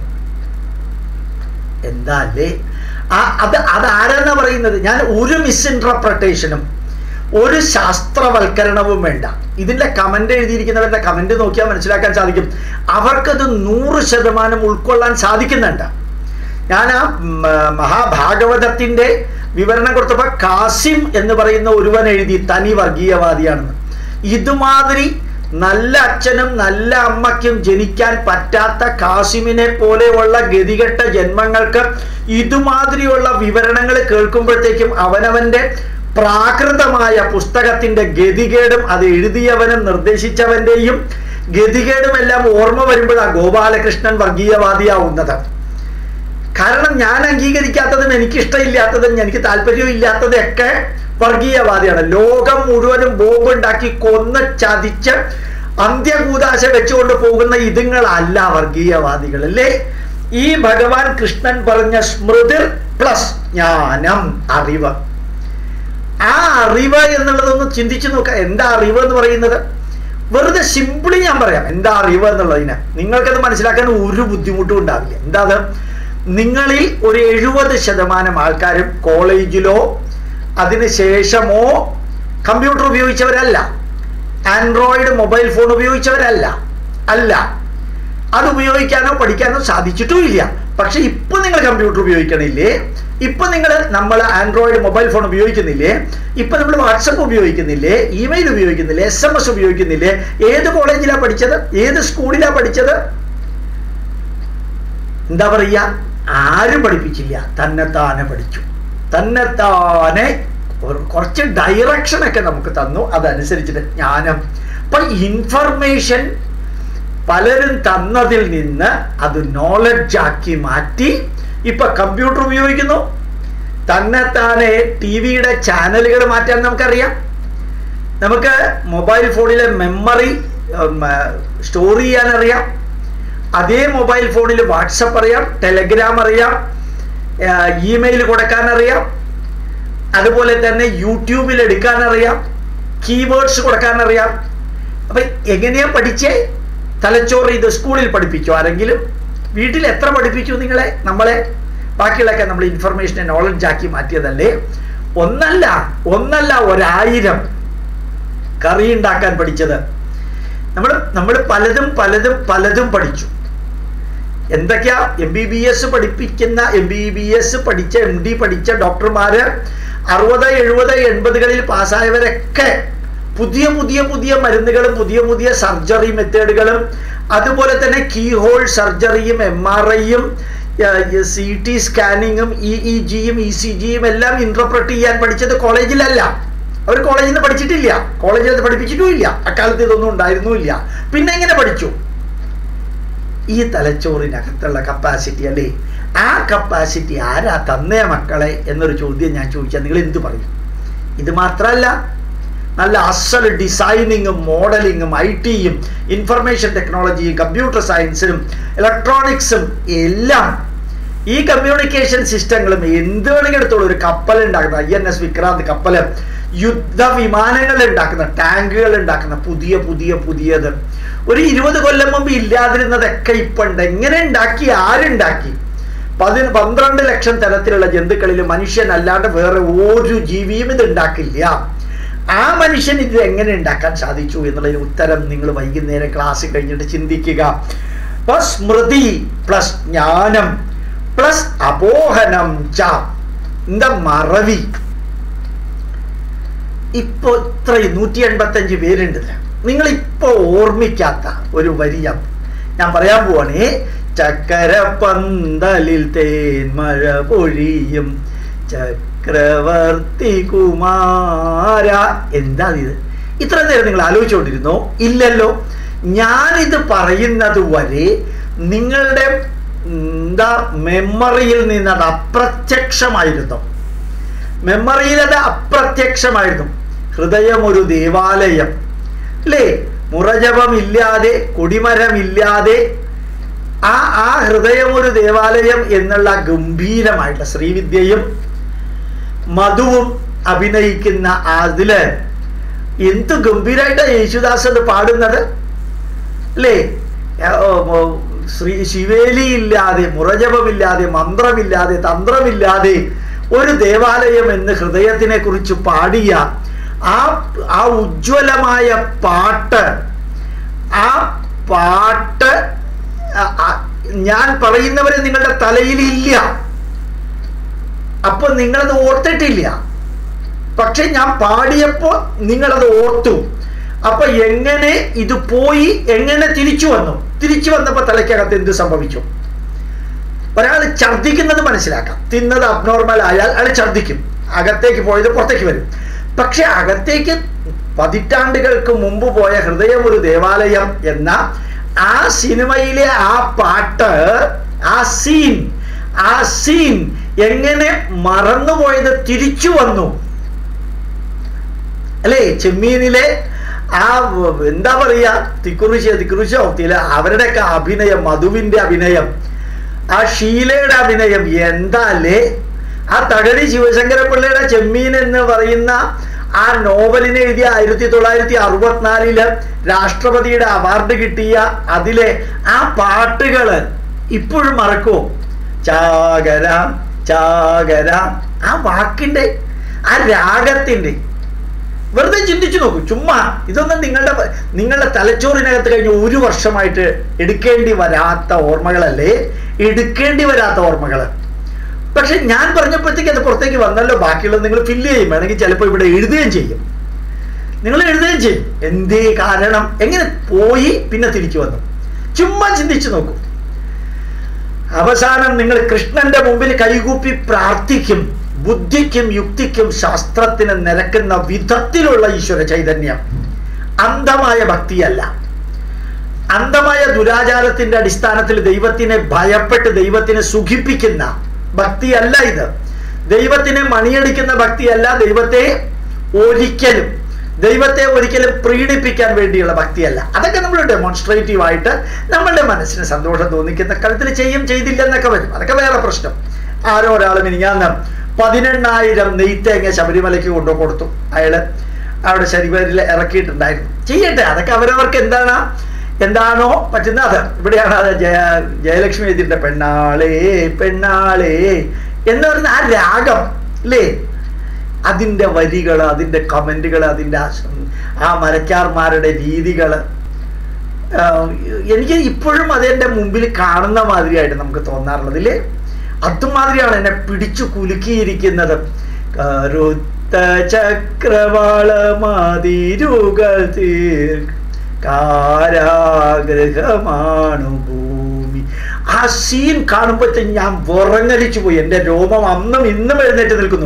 Speaker 1: എന്താ അല്ലേ ആ അത് അത് ആരാന്നാ പറയുന്നത് ഞാൻ ഒരു മിസ്ഇൻറ്റർപ്രട്ടേഷനും ഒരു ശാസ്ത്രവൽക്കരണവും വേണ്ട ഇതിന്റെ കമന്റ് എഴുതിയിരിക്കുന്നവരുടെ കമന്റ് നോക്കിയാൽ മനസ്സിലാക്കാൻ സാധിക്കും അവർക്കത് നൂറ് ശതമാനം ഉൾക്കൊള്ളാൻ സാധിക്കുന്നുണ്ട് ഞാൻ ആ മഹാഭാഗവതത്തിന്റെ വിവരണം കൊടുത്തപ്പോൾ കാസിം എന്ന് പറയുന്ന ഒരുവൻ എഴുതി തനി വർഗീയവാദിയാണെന്ന് ഇതുമാതിരി നല്ല അച്ഛനും നല്ല അമ്മയ്ക്കും ജനിക്കാൻ പറ്റാത്ത കാസിമിനെ പോലെയുള്ള ഗതികെട്ട ജന്മങ്ങൾക്ക് ഇതുമാതിരിയുള്ള വിവരണങ്ങൾ കേൾക്കുമ്പോഴത്തേക്കും അവനവന്റെ പ്രാകൃതമായ പുസ്തകത്തിന്റെ ഗതികേടും അത് എഴുതിയവനും നിർദ്ദേശിച്ചവന്റെയും ഗതികേടും എല്ലാം ഓർമ്മ വരുമ്പോഴാണ് ഗോപാലകൃഷ്ണൻ വർഗീയവാദിയാവുന്നത് കാരണം ഞാൻ അംഗീകരിക്കാത്തതും എനിക്ക് ഇഷ്ടമില്ലാത്തതും എനിക്ക് താല്പര്യവും ഇല്ലാത്തതൊക്കെ വർഗീയവാദിയാണ് ലോകം മുഴുവനും ബോംബ് ഉണ്ടാക്കി കൊന്ന് ചതിച്ച് അന്ത്യകൂതാശ വെച്ചുകൊണ്ട് പോകുന്ന ഇതുങ്ങളല്ല വർഗീയവാദികൾ അല്ലേ ഈ ഭഗവാൻ കൃഷ്ണൻ പറഞ്ഞ സ്മൃതിർ പ്ലസ് ജ്ഞാനം അറിവ് ആ അറിവ് എന്നുള്ളതൊന്ന് ചിന്തിച്ചു നോക്കുക എന്താ അറിവ് എന്ന് പറയുന്നത് വെറുതെ സിമ്പിളി ഞാൻ പറയാം എന്താ അറിവ് എന്നുള്ളതിന് നിങ്ങൾക്കത് മനസ്സിലാക്കാൻ ഒരു ബുദ്ധിമുട്ടും ഉണ്ടാവില്ല എന്താ അത് നിങ്ങളിൽ ഒരു എഴുപത് ശതമാനം ആൾക്കാരും കോളേജിലോ അതിന് ശേഷമോ കമ്പ്യൂട്ടർ ഉപയോഗിച്ചവരല്ല ആൻഡ്രോയിഡ് മൊബൈൽ ഫോൺ ഉപയോഗിച്ചവരല്ല അല്ല അത് ഉപയോഗിക്കാനോ പഠിക്കാനോ സാധിച്ചിട്ടും ഇല്ല പക്ഷെ ഇപ്പൊ നിങ്ങൾ കമ്പ്യൂട്ടർ ഉപയോഗിക്കണില്ലേ ഇപ്പൊ നിങ്ങൾ നമ്മൾ ആൻഡ്രോയിഡ് മൊബൈൽ ഫോൺ ഉപയോഗിക്കുന്നില്ലേ ഇപ്പൊ നമ്മൾ വാട്സപ്പ് ഉപയോഗിക്കുന്നില്ലേ ഇമെയിൽ ഉപയോഗിക്കുന്നില്ലേ എസ് എം എസ് ഉപയോഗിക്കുന്നില്ലേ ഏത് കോളേജിലാ പഠിച്ചത് ഏത് സ്കൂളിലാ പഠിച്ചത് എന്താ പറയുക ആരും പഠിപ്പിച്ചില്ല തന്നെത്താനെ പഠിച്ചു തന്നെത്താനെ ഒരു- കുറച്ച് ഡയറക്ഷനൊക്കെ നമുക്ക് തന്നു അതനുസരിച്ചിട്ട് ജ്ഞാനം അപ്പൊ ഇൻഫർമേഷൻ പലരും തന്നതിൽ നിന്ന് അത് നോളജ് ആക്കി മാറ്റി ഇപ്പൊ കമ്പ്യൂട്ടർ ഉപയോഗിക്കുന്നു തന്നെത്താനെ ടി വിയുടെ ചാനലുകൾ മാറ്റാൻ നമുക്കറിയാം നമുക്ക് മൊബൈൽ ഫോണിലെ മെമ്മറി സ്റ്റോർ ചെയ്യാൻ അറിയാം അതേ മൊബൈൽ ഫോണിൽ വാട്സപ്പ് അറിയാം ടെലഗ്രാം അറിയാം ഇമെയിൽ കൊടുക്കാൻ അറിയാം അതുപോലെ തന്നെ യൂട്യൂബിൽ എടുക്കാൻ അറിയാം കീവേഡ്സ് കൊടുക്കാൻ അറിയാം അപ്പൊ എങ്ങനെയാ പഠിച്ചേ തലച്ചോറ് ഇത് സ്കൂളിൽ പഠിപ്പിച്ചു ആരെങ്കിലും വീട്ടിൽ എത്ര പഠിപ്പിച്ചു നിങ്ങളെ നമ്മളെ ബാക്കിയുള്ളതൊക്കെ നമ്മൾ ഇൻഫർമേഷനെ നോളജ് ആക്കി മാറ്റിയതല്ലേ ഒന്നല്ല ഒന്നല്ല ഒരായിരം കറി ഉണ്ടാക്കാൻ പഠിച്ചത് നമ്മൾ നമ്മൾ പലതും പലതും പലതും പഠിച്ചു എന്തൊക്കെയാ എം ബി ബി എസ് പഠിപ്പിക്കുന്ന എം ബി ബി എസ് പഠിച്ച എം ഡി പഠിച്ച ഡോക്ടർമാര് അറുപത് എഴുപത് എൺപതുകളിൽ പാസ്സായവരൊക്കെ പുതിയ പുതിയ പുതിയ മരുന്നുകളും പുതിയ പുതിയ സർജറി മെത്തേഡുകളും അതുപോലെ തന്നെ കീ ഹോൾ സർജറിയും എം ആർ ഐയും സി ടി സ്കാനിങ്ങും ഇ ഇ ജിയും ഇ സി ജിയും എല്ലാം ഇന്റർപ്രറ്റ് ചെയ്യാൻ പഠിച്ചത് കോളേജിലല്ല അവർ കോളേജിൽ നിന്ന് പഠിച്ചിട്ടില്ല കോളേജിൽ അത് പഠിപ്പിച്ചിട്ടും ഇല്ല അക്കാലത്ത് ഇതൊന്നും ഉണ്ടായിരുന്നുമില്ല പിന്നെ എങ്ങനെ പഠിച്ചു ഈ തലച്ചോറിനകത്തുള്ള കപ്പാസിറ്റി അല്ലേ ആ കപ്പാസിറ്റി ആരാ തന്നേ മക്കളെ എന്നൊരു ചോദ്യം ഞാൻ ചോദിച്ചാൽ നിങ്ങൾ എന്തു പറയും ഇത് മാത്രമല്ല നല്ല അസൽ ഡിസൈനിങ്ങും മോഡലിങ്ങും ഐ ടിയും ഇൻഫർമേഷൻ ടെക്നോളജിയും കമ്പ്യൂട്ടർ സയൻസിനും ഇലക്ട്രോണിക്സും എല്ലാം ഈ കമ്മ്യൂണിക്കേഷൻ സിസ്റ്റങ്ങളും എന്ത് വേണമെങ്കിൽ എടുത്തോളൂ ഒരു കപ്പൽ ഉണ്ടാക്കുന്ന ഐ എൻ എസ് വിക്രാന്ത് കപ്പല് യുദ്ധ വിമാനങ്ങൾ ഉണ്ടാക്കുന്ന ടാങ്കുകൾ ഉണ്ടാക്കുന്ന പുതിയ പുതിയ പുതിയത് ഒരു ഇരുപത് കൊല്ലം മുമ്പ് ഇല്ലാതിരുന്നതൊക്കെ ഇപ്പൊ ഉണ്ട് എങ്ങനെ ഉണ്ടാക്കി ആരുണ്ടാക്കി പതി പന്ത്രണ്ട് ലക്ഷം തരത്തിലുള്ള ജന്തുക്കളിൽ മനുഷ്യൻ അല്ലാണ്ട് വേറെ ഒരു ജീവിയും ഇത് ഉണ്ടാക്കില്ല ആ മനുഷ്യൻ ഇത് എങ്ങനെ ഉണ്ടാക്കാൻ സാധിച്ചു എന്നുള്ളതിന് ഉത്തരം നിങ്ങൾ വൈകുന്നേരം ക്ലാസ് കഴിഞ്ഞിട്ട് ചിന്തിക്കുക പ്ലസ് സ്മൃതി പ്ലസ് ജ്ഞാനം പ്ലസ് അപോഹനം ച എന്താ മറവി ഇപ്പൊ ഇത്ര നൂറ്റി എൺപത്തി അഞ്ച് പേരുണ്ട് നിങ്ങൾ ഇപ്പൊ ഓർമ്മിക്കാത്ത ഒരു വരിയ ഞാൻ പറയാൻ പോവാണേ ചക്കര പന്തലിൽ തേന്മഴ പൊഴിയും ചക്രവർത്തി കുമാര എന്താ ഇത് ഇത്ര നേരം നിങ്ങൾ ആലോചിച്ചുകൊണ്ടിരുന്നോ ഇല്ലല്ലോ ഞാനിത് പറയുന്നത് വരെ നിങ്ങളുടെ എന്താ മെമ്മറിയിൽ നിന്ന് അത് അപ്രത്യക്ഷമായിരുന്നു മെമ്മറിയിൽ അത് അപ്രത്യക്ഷമായിരുന്നു ഹൃദയം ഒരു ദേവാലയം അല്ലേ മുറജപമില്ലാതെ കൊടിമരമില്ലാതെ ആ ആ ഹൃദയം ഒരു ദേവാലയം എന്നുള്ള ഗംഭീരമായിട്ടുള്ള ശ്രീവിദ്യയും മധുവും അഭിനയിക്കുന്ന അതില് എന്ത് ഗംഭീരമായിട്ടാണ് യേശുദാസ് അത് പാടുന്നത് അല്ലേ ശ്രീ ശിവേലി ഇല്ലാതെ മുറജപമില്ലാതെ മന്ത്രമില്ലാതെ തന്ത്രമില്ലാതെ ഒരു ദേവാലയം എന്ന് ഹൃദയത്തിനെ കുറിച്ച് പാടിയ ആ ആ ഉജ്ജ്വലമായ പാട്ട് ആ പാട്ട് ഞാൻ പറയുന്നവരെ നിങ്ങളുടെ തലയിൽ ഇല്ല അപ്പൊ നിങ്ങളത് ഓർത്തിട്ടില്ല പക്ഷെ ഞാൻ പാടിയപ്പോ നിങ്ങളത് ഓർത്തു അപ്പൊ എങ്ങനെ ഇത് പോയി എങ്ങനെ തിരിച്ചു വന്നു തിരിച്ചു വന്നപ്പോ തലയ്ക്കകത്ത് എന്ത് സംഭവിച്ചു ഒരാൾ ഛർദ്ദിക്കുന്നത് മനസ്സിലാക്കാം തിന്നത് അബ്നോർമൽ ആയാൽ അയാൾ ഛർദ്ദിക്കും അകത്തേക്ക് പോയത് പുറത്തേക്ക് വരും പക്ഷെ അകത്തേക്ക് പതിറ്റാണ്ടുകൾക്ക് മുമ്പ് പോയ ഹൃദയം ഒരു ദേവാലയം എന്ന ആ സിനിമയിലെ ആ പാട്ട് ആ സീൻ ആ സീൻ എങ്ങനെ മറന്നുപോയത് തിരിച്ചു വന്നു അല്ലേ ചെമ്മീനിലെ ആ എന്താ പറയാ തിക്കുറിശ തിക്കുറിശോ തില അവരുടെയൊക്കെ അഭിനയം മധുവിന്റെ അഭിനയം ആ ഷീലയുടെ അഭിനയം എന്താ അല്ലേ ആ തകഴി ശിവശങ്കരപിള്ളയുടെ ചെമ്മീൻ എന്ന് പറയുന്ന ആ നോവലിനെ എഴുതിയ ആയിരത്തി തൊള്ളായിരത്തി അറുപത്തിനാലില് രാഷ്ട്രപതിയുടെ അവാർഡ് കിട്ടിയ അതിലെ ആ പാട്ടുകള് ഇപ്പോഴും മറക്കുമോ ചാകര ചാകര ആ വാക്കിന്റെ ആ രാഗത്തിന്റെ വെറുതെ ചിന്തിച്ചു നോക്കൂ ചുമ്മാ ഇതൊന്നും നിങ്ങളുടെ നിങ്ങളുടെ തലച്ചോറിനകത്ത് കഴിഞ്ഞ ഒരു വർഷമായിട്ട് എടുക്കേണ്ടി വരാത്ത ഓർമ്മകളല്ലേ എടുക്കേണ്ടി വരാത്ത ഓർമ്മകൾ പക്ഷെ ഞാൻ പറഞ്ഞപ്പോഴത്തേക്ക് അത് പുറത്തേക്ക് വന്നല്ലോ ബാക്കിയുള്ളത് നിങ്ങൾ ഫില്ല് ചെയ്യും വേണമെങ്കിൽ ചിലപ്പോൾ ഇവിടെ എഴുതുകയും ചെയ്യും നിങ്ങൾ എഴുതുകയും ചെയ്യും എന്തേ കാരണം എങ്ങനെ പോയി പിന്നെ തിരിച്ചു വന്നു ചുമ്മാ ചിന്തിച്ചു നോക്കൂ അവസാനം നിങ്ങൾ കൃഷ്ണന്റെ മുമ്പിൽ കൈകൂപ്പി പ്രാർത്ഥിക്കും ബുദ്ധിക്കും യുക്തിക്കും ശാസ്ത്രത്തിനും നിരക്കുന്ന വിധത്തിലുള്ള ഈശ്വര ചൈതന്യം അന്ധമായ ഭക്തിയല്ല അന്ധമായ ദുരാചാരത്തിന്റെ അടിസ്ഥാനത്തിൽ ദൈവത്തിനെ ഭയപ്പെട്ട് ദൈവത്തിനെ സുഖിപ്പിക്കുന്ന ഭക്തിയല്ല ഇത് ദൈവത്തിനെ മണിയടിക്കുന്ന ഭക്തിയല്ല ദൈവത്തെ ഒരിക്കലും ദൈവത്തെ ഒരിക്കലും പ്രീണിപ്പിക്കാൻ വേണ്ടിയുള്ള ഭക്തിയല്ല അതൊക്കെ നമ്മൾ ഡെമോൺസ്ട്രേറ്റീവ് ആയിട്ട് നമ്മളുടെ മനസ്സിന് സന്തോഷം തോന്നിക്കുന്ന കളത്തിൽ ചെയ്യും ചെയ്തില്ലെന്നൊക്കെ വരും അതൊക്കെ വേറെ പ്രശ്നം ആരോ ഒരാൾ മിനിഞ്ഞാന്ന് പതിനെണ്ണായിരം നെയ്ത്തേങ്ങ ശബരിമലയ്ക്ക് കൊണ്ടു കൊടുത്തു അയാള് അവിടെ ശരിപേരിൽ ഇറക്കിയിട്ടുണ്ടായിരുന്നു ചെയ്യട്ടെ അതൊക്കെ അവരവർക്ക് എന്താണ് എന്താണോ പറ്റുന്ന അത് ഇവിടെയാണ് അത് ജയ ജയലക്ഷ്മി എഴുതിയിട്ട് പെണ്ണാളേ പെണ്ണാളേ എന്ന് പറയുന്ന ആ രാഗം അല്ലേ അതിൻ്റെ വരികൾ അതിൻ്റെ കമൻറ്റുകൾ അതിൻ്റെ ആ മരക്കാർമാരുടെ രീതികൾ എനിക്ക് ഇപ്പോഴും അതെൻ്റെ മുമ്പിൽ കാണുന്ന മാതിരിയായിട്ട് നമുക്ക് തോന്നാറുള്ളത് ഇല്ലേ അതുമാതിരിയാണ് എന്നെ പിടിച്ചു കുലുക്കിയിരിക്കുന്നത് കറുത്ത ചക്രവാളമാതിരുകൾ തീർ കാരാഗ്രഹമാണു ഭൂമി ആ സീൻ കാണുമ്പോഴത്തേക്ക് ഞാൻ വിറങ്ങലിച്ചു പോയി എൻ്റെ രോമം അന്നും ഇന്നും എഴുന്നേറ്റ് നിൽക്കുന്നു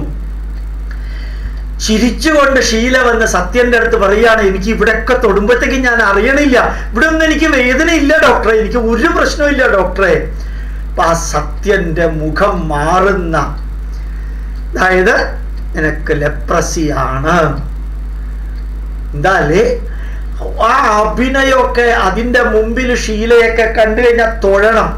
Speaker 1: ചിരിച്ചുകൊണ്ട് ശീല വന്ന് സത്യന്റെ അടുത്ത് പറയാണ് എനിക്ക് ഇവിടെയൊക്കെ തൊടുമ്പോഴത്തേക്ക് ഞാൻ അറിയണില്ല ഇവിടെ ഒന്നും എനിക്ക് വേദന ഇല്ല ഡോക്ടറെ എനിക്ക് ഒരു പ്രശ്നമില്ല ഡോക്ടറെ അപ്പൊ ആ സത്യന്റെ മുഖം മാറുന്ന അതായത് നിനക്ക് ലെപ്രസിയാണ് എന്താലേ ആ അഭിനയമൊക്കെ അതിന്റെ മുമ്പിൽ ഷീലയൊക്കെ കണ്ടു കഴിഞ്ഞാൽ തൊഴണം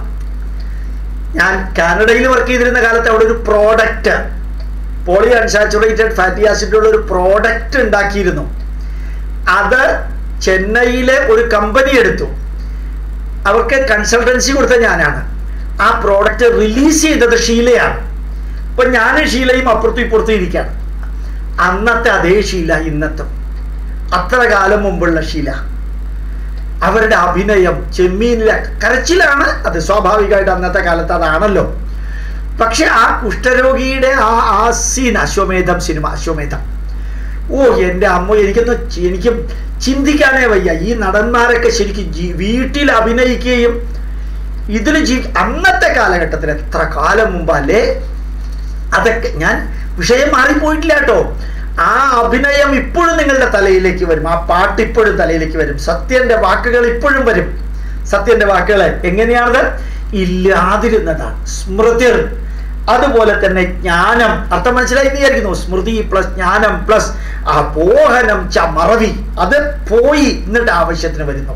Speaker 1: ഞാൻ കാനഡയിൽ വർക്ക് ചെയ്തിരുന്ന കാലത്ത് അവിടെ ഒരു പ്രോഡക്റ്റ് പോളി അൺസാച്ചുറേറ്റഡ് ഫാറ്റി ആസിഡുള്ള ഒരു പ്രോഡക്റ്റ് ഉണ്ടാക്കിയിരുന്നു അത് ചെന്നൈയിലെ ഒരു കമ്പനി എടുത്തു അവർക്ക് കൺസൾട്ടൻസി കൊടുത്ത ഞാനാണ് ആ പ്രോഡക്റ്റ് റിലീസ് ചെയ്തത് ഷീലയാണ് അപ്പൊ ഞാൻ ഷീലയും അപ്പുറത്തും ഇപ്പുറത്തും ഇരിക്കുകയാണ് അന്നത്തെ അതേ ഷീല ഇന്നത്തെ അത്ര കാലം മുമ്പുള്ള ശീല അവരുടെ അഭിനയം ചെമ്മീനിലെ കരച്ചിലാണ് അത് സ്വാഭാവികമായിട്ട് അന്നത്തെ കാലത്ത് അതാണല്ലോ പക്ഷെ ആ കുഷ്ഠരോഗിയുടെ ആ ആ സീൻ അശ്വമേധം സിനിമ അശ്വമേധം ഓ എൻ്റെ അമ്മ എനിക്കൊന്ന് എനിക്ക് ചിന്തിക്കാനേ വയ്യ ഈ നടന്മാരൊക്കെ ശരിക്കും ജീ വീട്ടിൽ അഭിനയിക്കുകയും ഇതിൽ ജീ അന്നത്തെ കാലഘട്ടത്തിൽ എത്ര കാലം മുമ്പല്ലേ അതൊക്കെ ഞാൻ വിഷയം മാറിപ്പോയിട്ടില്ല കേട്ടോ ആ അഭിനയം ഇപ്പോഴും നിങ്ങളുടെ തലയിലേക്ക് വരും ആ പാട്ട് ഇപ്പോഴും തലയിലേക്ക് വരും സത്യന്റെ വാക്കുകൾ ഇപ്പോഴും വരും സത്യന്റെ വാക്കുകൾ എങ്ങനെയാണത് ഇല്ലാതിരുന്നതാണ് സ്മൃതിർ അതുപോലെ തന്നെ ജ്ഞാനം അർത്ഥം മനസ്സിലായി വിചാരിക്കുന്നു സ്മൃതി പ്ലസ് ജ്ഞാനം പ്ലസ് ആ പോഹനം ച മറവി അത് പോയി എന്നിട്ട് ആവശ്യത്തിന് വരുന്നു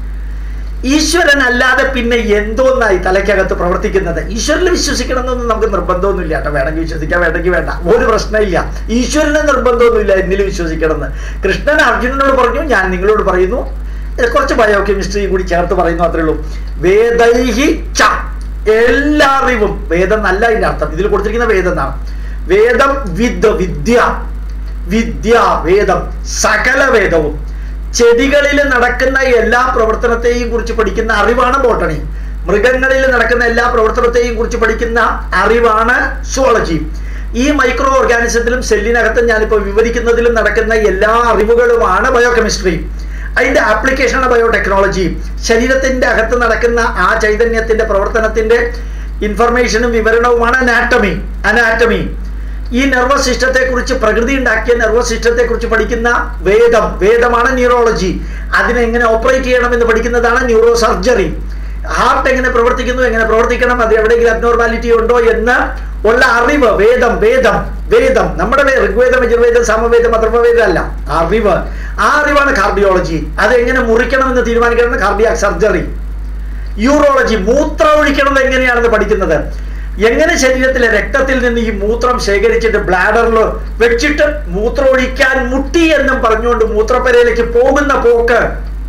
Speaker 1: ഈശ്വരൻ അല്ലാതെ പിന്നെ എന്തോന്നായി തലയ്ക്കകത്ത് പ്രവർത്തിക്കുന്നത് ഈശ്വരനിൽ വിശ്വസിക്കണമെന്നൊന്നും നമുക്ക് നിർബന്ധമൊന്നുമില്ല കേട്ടോ വേണമെങ്കിൽ വിശ്വസിക്കാൻ വേണമെങ്കിൽ വേണ്ട ഒരു പ്രശ്നമില്ല ഈശ്വരനെ നിർബന്ധമൊന്നുമില്ല എന്നിൽ വിശ്വസിക്കണമെന്ന് കൃഷ്ണൻ അർജുനനോട് പറഞ്ഞു ഞാൻ നിങ്ങളോട് പറയുന്നു കുറച്ച് ബയോ കെമിസ്ട്രി കൂടി ചേർത്ത് പറയുന്നു അത്രേ ഉള്ളൂ വേദൈഹി ച എല്ലാ അറിവും വേദം നല്ല അതിന്റെ അർത്ഥം ഇതിൽ കൊടുത്തിരിക്കുന്ന വേദം എന്നാണ് വേദം വിദ് വിദ്യ വിദ്യ വേദം സകല വേദവും ചെടികളിൽ നടക്കുന്ന എല്ലാ പ്രവർത്തനത്തെയും കുറിച്ച് പഠിക്കുന്ന അറിവാണ് ബോട്ടണി മൃഗങ്ങളിൽ നടക്കുന്ന എല്ലാ പ്രവർത്തനത്തെയും കുറിച്ച് പഠിക്കുന്ന അറിവാണ് സുവോളജി ഈ മൈക്രോ ഓർഗാനിസത്തിലും സെല്ലിനകത്തും ഞാനിപ്പോൾ വിവരിക്കുന്നതിലും നടക്കുന്ന എല്ലാ അറിവുകളുമാണ് ബയോകെമിസ്ട്രി അതിന്റെ ആപ്ലിക്കേഷനാണ് ബയോടെക്നോളജി ശരീരത്തിന്റെ അകത്ത് നടക്കുന്ന ആ ചൈതന്യത്തിന്റെ പ്രവർത്തനത്തിന്റെ ഇൻഫർമേഷനും വിവരണവുമാണ് അനാറ്റമി അനാറ്റമി ഈ നെർവസ് സിസ്റ്റത്തെ കുറിച്ച് പ്രകൃതി ഉണ്ടാക്കിയ നെർവസ് സിസ്റ്റത്തെ കുറിച്ച് പഠിക്കുന്ന വേദം വേദമാണ് ന്യൂറോളജി അതിനെങ്ങനെ ഓപ്പറേറ്റ് ചെയ്യണം എന്ന് പഠിക്കുന്നതാണ് ന്യൂറോ സർജറി ഹാർട്ട് എങ്ങനെ പ്രവർത്തിക്കുന്നു എങ്ങനെ പ്രവർത്തിക്കണം അത് എവിടെയെങ്കിലും അബ്നോർമാലിറ്റി ഉണ്ടോ എന്ന് ഉള്ള അറിവ് വേദം വേദം വേദം നമ്മുടെ ഋഗ്വേദം യജുർവേദം സമവേദം അഥർവവേദം അല്ല അറിവ് ആ അറിവാണ് കാർഡിയോളജി അത് എങ്ങനെ മുറിക്കണം എന്ന് തീരുമാനിക്കണം കാർഡിയാക് സർജറി യൂറോളജി മൂത്രം ഒഴിക്കണത് എങ്ങനെയാണെന്ന് പഠിക്കുന്നത് എങ്ങനെ ശരീരത്തിലെ രക്തത്തിൽ നിന്ന് ഈ മൂത്രം ശേഖരിച്ചിട്ട് ബ്ലാഡറിൽ വെച്ചിട്ട് മൂത്രം ഒഴിക്കാൻ മുട്ടി എന്നും പറഞ്ഞുകൊണ്ട് മൂത്രപ്പരയിലേക്ക് പോകുന്ന പോക്ക്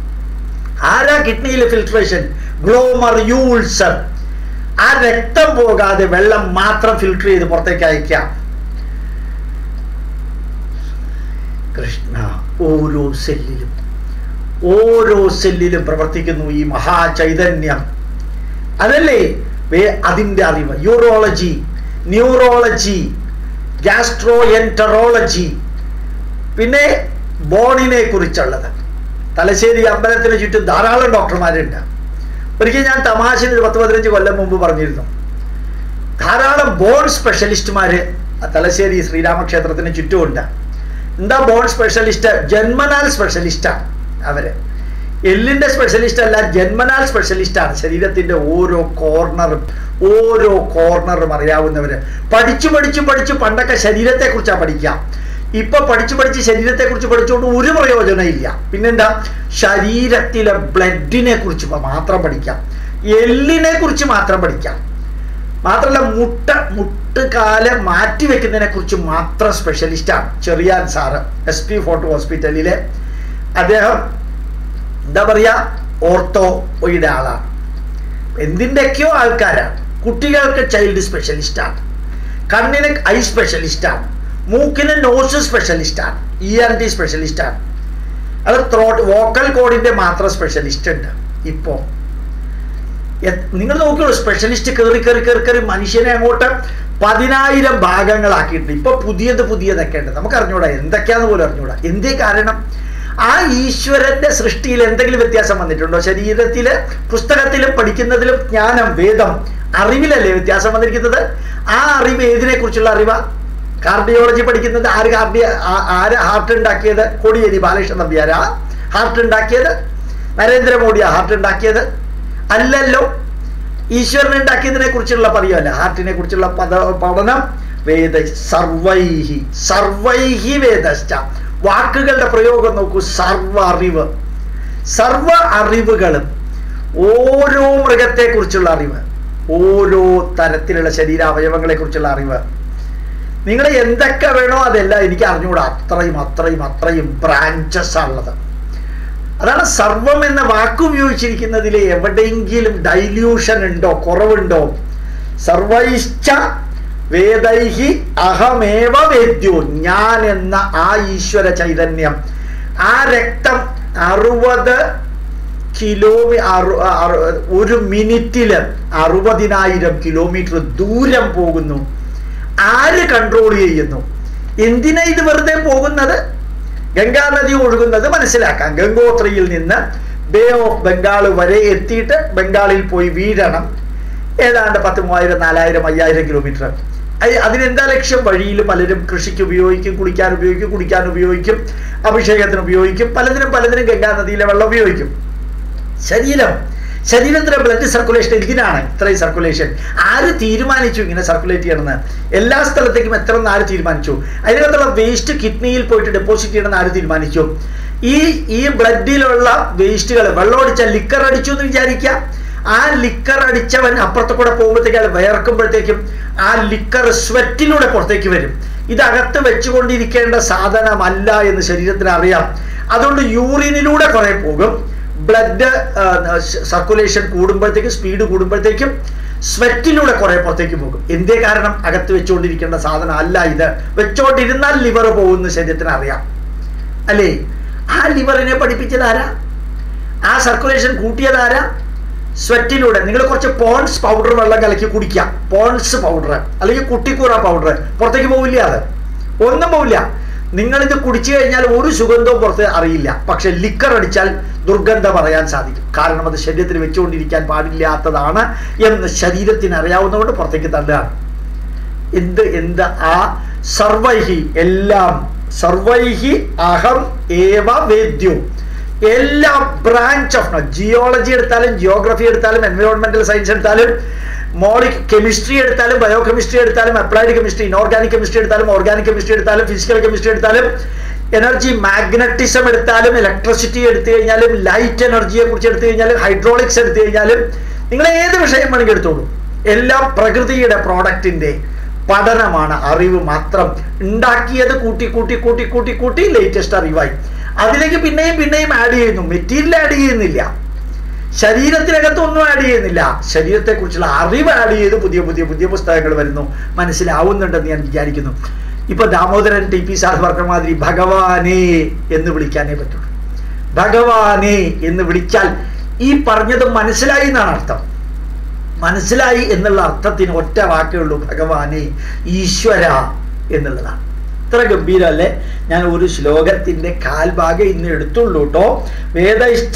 Speaker 1: ആരാ കിഡ്നിയിലെ ഫിൽട്രേഷൻ ഗ്ലോമർ യൂൾസർ ആ രക്തം പോകാതെ വെള്ളം മാത്രം ഫിൽട്ടർ ചെയ്ത് പുറത്തേക്ക് അയക്കാം കൃഷ്ണ ഓരോ സെല്ലിലും ഓരോ സെല്ലിലും പ്രവർത്തിക്കുന്നു ഈ മഹാചൈതന്യം അതല്ലേ അതിൻ്റെ അറിവ് യൂറോളജി ന്യൂറോളജി ഗ്യാസ്ട്രോ എൻറ്ററോളജി പിന്നെ ബോണിനെ കുറിച്ചുള്ളത് തലശ്ശേരി അമ്പലത്തിന് ചുറ്റും ധാരാളം ഡോക്ടർമാരുണ്ട് ഒരിക്കൽ ഞാൻ തമാശ ഒരു പത്ത് പതിനഞ്ച് കൊല്ലം മുമ്പ് പറഞ്ഞിരുന്നു ധാരാളം ബോൺ സ്പെഷ്യലിസ്റ്റുമാര് തലശ്ശേരി ശ്രീരാമക്ഷേത്രത്തിന് ചുറ്റുമുണ്ട് എന്താ ബോൺ സ്പെഷ്യലിസ്റ്റ് ജന്മനാൽ സ്പെഷ്യലിസ്റ്റാണ് അവര് എല്ലിന്റെ സ്പെഷ്യലിസ്റ്റ് അല്ല ജന്മനാൽ സ്പെഷ്യലിസ്റ്റാണ് ശരീരത്തിന്റെ ഓരോ കോർണറും ഓരോ കോർണറും അറിയാവുന്നവര് പഠിച്ചു പഠിച്ചു പഠിച്ചു പണ്ടൊക്കെ ശരീരത്തെ കുറിച്ചാണ് പഠിക്കാം ഇപ്പൊ പഠിച്ചു പഠിച്ച് ശരീരത്തെ കുറിച്ച് പഠിച്ചുകൊണ്ട് ഒരു പ്രയോജനം ഇല്ല പിന്നെന്താ ശരീരത്തിലെ ബ്ലഡിനെ കുറിച്ച് മാത്രം പഠിക്കാം എല്ലിനെ കുറിച്ച് മാത്രം പഠിക്കാം മാത്രമല്ല മുട്ട മുട്ടുകാല് മാറ്റി വെക്കുന്നതിനെ കുറിച്ച് മാത്രം സ്പെഷ്യലിസ്റ്റാണ് Cherian sir S P fort ഹോസ്പിറ്റലിലെ അദ്ദേഹം എന്താ പറയുക ഓർത്തോയുടെ ആളാണ് എന്തിൻ്റെയൊക്കെയോ ആൾക്കാരാണ് കുട്ടികൾക്ക് ചൈൽഡ് സ്പെഷ്യലിസ്റ്റാണ് കണ്ണിന് ഐ സ്പെഷ്യലിസ്റ്റാണ് മൂക്കിന് നോസ് സ്പെഷ്യലിസ്റ്റാണ് ഇ ആർ ടി സ്പെഷ്യലിസ്റ്റാണ് അത് ത്രോട്ട് വോക്കൽ കോഡിൻ്റെ മാത്രം സ്പെഷ്യലിസ്റ്റ് ഉണ്ട് ഇപ്പോൾ നിങ്ങൾ നോക്കിയുള്ളൂ സ്പെഷ്യലിസ്റ്റ് കയറി കയറി കയറി കയറി മനുഷ്യനെ അങ്ങോട്ട് പതിനായിരം ഭാഗങ്ങളാക്കിയിട്ടുണ്ട് ഇപ്പൊ പുതിയത് പുതിയതൊക്കെ ഉണ്ട് നമുക്ക് അറിഞ്ഞൂടാ എന്തൊക്കെയാന്ന് പോലും അറിഞ്ഞൂടാ എന്തേ കാരണം ആ ഈശ്വരന്റെ സൃഷ്ടിയിൽ എന്തെങ്കിലും വ്യത്യാസം വന്നിട്ടുണ്ടോ ശരീരത്തില് പുസ്തകത്തിലും പഠിക്കുന്നതിലും ജ്ഞാനം വേദം അറിവിലല്ലേ വ്യത്യാസം വന്നിരിക്കുന്നത് ആ അറിവ് ഏതിനെ കുറിച്ചുള്ള അറിവാ കാർഡിയോളജി പഠിക്കുന്നത് ആര് കാർഡിയ ആര് ഹാർട്ട് ഉണ്ടാക്കിയത് കോടിയേരി ബാലകൃഷ്ണൻ നമ്പ്യാരാ ഹാർട്ട് ഉണ്ടാക്കിയത് നരേന്ദ്രമോദിയാ ഹാർട്ട് ഉണ്ടാക്കിയത് അല്ലല്ലോ ഈശ്വരൻ ഉണ്ടാക്കിയതിനെ കുറിച്ചുള്ള പറയുമല്ല ഹാർട്ടിനെ കുറിച്ചുള്ള പദ പഠനം വേദ സർവൈഹി സർവൈഹി വേദശ്ച വാക്കുകളുടെ പ്രയോഗം നോക്കൂ സർവ അറിവ് സർവ അറിവുകളും ഓരോ മൃഗത്തെ കുറിച്ചുള്ള അറിവ് ഓരോ തരത്തിലുള്ള ശരീരാവയവങ്ങളെ കുറിച്ചുള്ള അറിവ് നിങ്ങൾ എന്തൊക്കെ വേണോ അതെല്ലാം എനിക്ക് അറിഞ്ഞുകൂടാ അത്രയും അത്രയും അത്രയും ബ്രാഞ്ചസ് ഉള്ളത് അതാണ് സർവം എന്ന വാക്ക് ഉപയോഗിച്ചിരിക്കുന്നതിൽ എവിടെയെങ്കിലും ഡൈല്യൂഷൻ ഉണ്ടോ കുറവുണ്ടോ സർവൈശ്ച വേദൈഹി അഹമേവ വേദ്യോ ഞാൻ എന്ന ആ ഈശ്വര ചൈതന്യം ആ രക്തം അറുപത് കിലോമീ ഒരു മിനിറ്റില് അറുപതിനായിരം കിലോമീറ്റർ ദൂരം പോകുന്നു ആര് കൺട്രോൾ ചെയ്യുന്നു എന്തിനാ ഇത് വെറുതെ പോകുന്നത് ഗംഗാ നദി ഒഴുകുന്നത് മനസ്സിലാക്കാം ഗംഗോത്രിയിൽ നിന്ന് ബേ ഓഫ് ബംഗാൾ വരെ എത്തിയിട്ട് ബംഗാളിൽ പോയി വീഴണം ഏതാണ്ട് പത്ത് മൂവായിരം നാലായിരം അയ്യായിരം കിലോമീറ്റർ അതിനെന്താ ലക്ഷ്യം വഴിയിൽ പലരും കൃഷിക്ക് ഉപയോഗിക്കും കുളിക്കാൻ ഉപയോഗിക്കും കുടിക്കാൻ ഉപയോഗിക്കും അഭിഷേകത്തിന് ഉപയോഗിക്കും പലതിനും പലതിനും ഗംഗാ നദിയിലെ വെള്ളം ഉപയോഗിക്കും ശരീരം ശരീരത്തിലെ ബ്ലഡ് സർക്കുലേഷൻ ഇതിനാണ് ഇത്രയും സർക്കുലേഷൻ ആര് തീരുമാനിച്ചു ഇങ്ങനെ സർക്കുലേറ്റ് ചെയ്യണമെന്ന് എല്ലാ സ്ഥലത്തേക്കും എത്ര എന്ന് ആര് തീരുമാനിച്ചു അതിനകത്തുള്ള വേസ്റ്റ് കിഡ്നിയിൽ പോയിട്ട് ഡെപ്പോസിറ്റ് ചെയ്യണമെന്ന് ആര് തീരുമാനിച്ചു ഈ ഈ ബ്ലഡിലുള്ള വേസ്റ്റുകൾ വെള്ളമടിച്ച ലിക്കർ അടിച്ചു എന്ന് വിചാരിക്കാം ആ ലിക്കർ അടിച്ചവൻ അപ്പുറത്തെ കൂടെ പോകുമ്പോഴത്തേക്ക് അയാൾ വയർക്കുമ്പോഴത്തേക്കും ആ ലിക്കർ സ്വെറ്റിലൂടെ പുറത്തേക്ക് വരും ഇതകത്ത് വെച്ചുകൊണ്ടിരിക്കേണ്ട സാധനമല്ല എന്ന് ശരീരത്തിന് അറിയാം അതുകൊണ്ട് യൂറിനിലൂടെ കുറെ പോകും ബ്ലഡ് സർക്കുലേഷൻ കൂടുമ്പോഴത്തേക്കും സ്പീഡ് കൂടുമ്പോഴത്തേക്കും സ്വെറ്റിലൂടെ കുറെ പുറത്തേക്ക് പോകും എന്തേ കാരണം അകത്ത് വെച്ചുകൊണ്ടിരിക്കേണ്ട സാധനം അല്ല ഇത് വെച്ചോണ്ടിരുന്നാൽ ലിവർ പോകുന്ന ശരീരത്തിന് അറിയാം അല്ലേ ആ ലിവറിനെ പഠിപ്പിച്ചത് ആരാ ആ സർക്കുലേഷൻ കൂട്ടിയത് ആരാ സ്വെറ്റിലൂടെ നിങ്ങൾ കുറച്ച് പോൺസ് പൗഡർ വെള്ളം കലക്കി കുടിക്കാം പോൺസ് പൗഡർ അല്ലെങ്കിൽ കുട്ടിക്കൂറ പൗഡർ പുറത്തേക്ക് പോവില്ല അത് ഒന്നും പോവില്ല നിങ്ങളിത് കുടിച്ചു കഴിഞ്ഞാൽ ഒരു സുഗന്ധവും പുറത്ത് അറിയില്ല പക്ഷെ ലിക്കർ അടിച്ചാൽ ദുർഗന്ധം അറിയാൻ സാധിക്കും കാരണം അത് ശരീരത്തിൽ വെച്ചുകൊണ്ടിരിക്കാൻ പാടില്ലാത്തതാണ് എന്ന് ശരീരത്തിന് അറിയാവുന്നതുകൊണ്ട് പുറത്തേക്ക് തള്ളുകയാണ് എന്ത് എന്ത് ആ സർവൈഹി എല്ലാം സർവൈഹി അഹം ഏവ വേദ്യു എല്ലാ ബ്രാഞ്ച് ഓഫ് ജിയോളജി എടുത്താലും ജിയോഗ്രഫി എടുത്താലും എൻവയോൺമെന്റൽ സയൻസ് എടുത്താലും മോളിക് കെമിസ്ട്രി എടുത്താലും ബയോ കെമിസ്ട്രി എടുത്താലും അപ്ലൈഡ് കെമിസ്ട്രി ഇനോർഗാനിക് കെമിസ്ട്രി എടുത്താലും ഓർഗാനിക് കെമിസ്ട്രി എടുത്താലും ഫിസിക്കൽ കെമിസ്ട്രി എടുത്താലും എനർജി മാഗ്നറ്റിസം എടുത്താലും ഇലക്ട്രിസിറ്റി എടുത്തു കഴിഞ്ഞാലും ലൈറ്റ് എനർജിയെ കുറിച്ച് എടുത്തു കഴിഞ്ഞാലും ഹൈഡ്രോളിക്സ് എടുത്തു കഴിഞ്ഞാലും നിങ്ങൾ ഏത് വിഷയം വേണമെങ്കിൽ എടുത്തോളൂ എല്ലാം പ്രകൃതിയുടെ പ്രോഡക്റ്റിന്റെ പഠനമാണ് അറിവ് മാത്രം ഉണ്ടാക്കിയത് കൂട്ടി കൂട്ടി കൂട്ടി കൂട്ടി കൂട്ടി ലേറ്റസ്റ്റ് അറിവായി അതിലേക്ക് പിന്നെയും പിന്നെയും ആഡ് ചെയ്യുന്നു മെറ്റീരിയൽ ആഡ് ചെയ്യുന്നില്ല ശരീരത്തിനകത്ത് ഒന്നും ആഡ് ചെയ്യുന്നില്ല ശരീരത്തെക്കുറിച്ചുള്ള അറിവ് ആഡ് ചെയ്ത് പുതിയ പുതിയ പുതിയ പുസ്തകങ്ങൾ വരുന്നു മനസ്സിലാവുന്നുണ്ടെന്ന് ഞാൻ വിചാരിക്കുന്നു ഇപ്പൊ ദാമോദരൻ ടി പി സാർ പറഞ്ഞ മാതിരി ഭഗവാനേ എന്ന് വിളിക്കാനേ പറ്റുള്ളൂ ഭഗവാനേ എന്ന് വിളിച്ചാൽ ഈ പറഞ്ഞത് മനസ്സിലായി എന്നാണ് അർത്ഥം മനസ്സിലായി എന്നുള്ള അർത്ഥത്തിന് ഒറ്റ വാക്കേ ഉള്ളൂ ഭഗവാനെ ഈശ്വര എന്നുള്ളതാണ് ഇത്ര ഗംഭീരമല്ലേ ഞാൻ ഒരു ശ്ലോകത്തിന്റെ കാൽഭാഗം ഇന്ന് എടുത്തുള്ളൂ കേട്ടോ വേദയിഷ്ട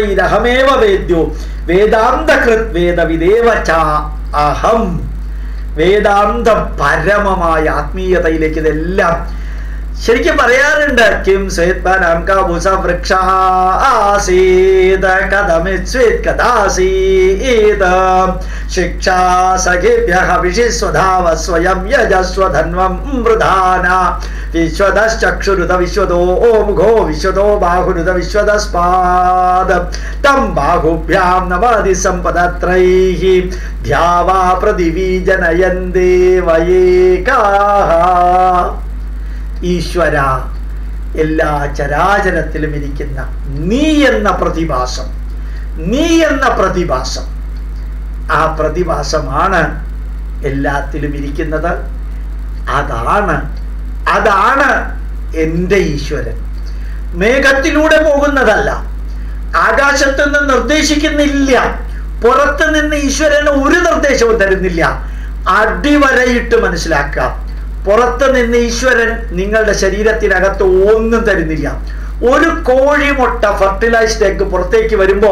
Speaker 1: സർവൈരഹമേവ വേദ്യോ വേദാന്തകൃത് വേദവിദേവ ച അഹം വേദാന്ത പരമമായ ആത്മീയതയിലേക്ക് ഇതെല്ലാം ശരിക്കും പറയാറുണ്ട് കിം ശ്വേത്പരം കബുസ വൃക്ഷാസീത കഥമിസ്വേത് കഥാസീത ശിക്ഷാ സഖിഭ്യ വിഷിസ്വധാവ സ്വയം യജസ്വധന്വം മൃധാന വിശ്വതശ്ചക്ഷുരുത വിശ്വതോ മുഖോ വിശ്വതോ ബാഹുരുത വിശ്വതസ്പാദ തം ബാഹുഭ്യാം നമാതി സമ്പദത്രൈः ധ്യാവാ പ്രതിവീ ജനയന്തേ വയേകാः ഈശ്വര എല്ലാ ചരാചരത്തിലും ഇരിക്കുന്ന നീ എന്ന പ്രതിഭാസം നീ എന്ന പ്രതിഭാസം ആ പ്രതിഭാസമാണ് എല്ലാത്തിലും ഇരിക്കുന്നത് അതാണ് അതാണ് എൻ്റെ ഈശ്വരൻ മേഘത്തിലൂടെ പോകുന്നതല്ല ആകാശത്ത് നിന്ന് നിർദ്ദേശിക്കുന്നില്ല പുറത്ത് നിന്ന് ഈശ്വരന് ഒരു നിർദ്ദേശവും തരുന്നില്ല അടിവരയിട്ട് മനസ്സിലാക്കാം പുറത്ത് നിന്ന് ഈശ്വരൻ നിങ്ങളുടെ ശരീരത്തിനകത്ത് ഒന്നും തരുന്നില്ല ഒരു കോഴിമുട്ട ഫെർട്ടിലൈസ്ഡ് എഗ് പുറത്തേക്ക് വരുമ്പോ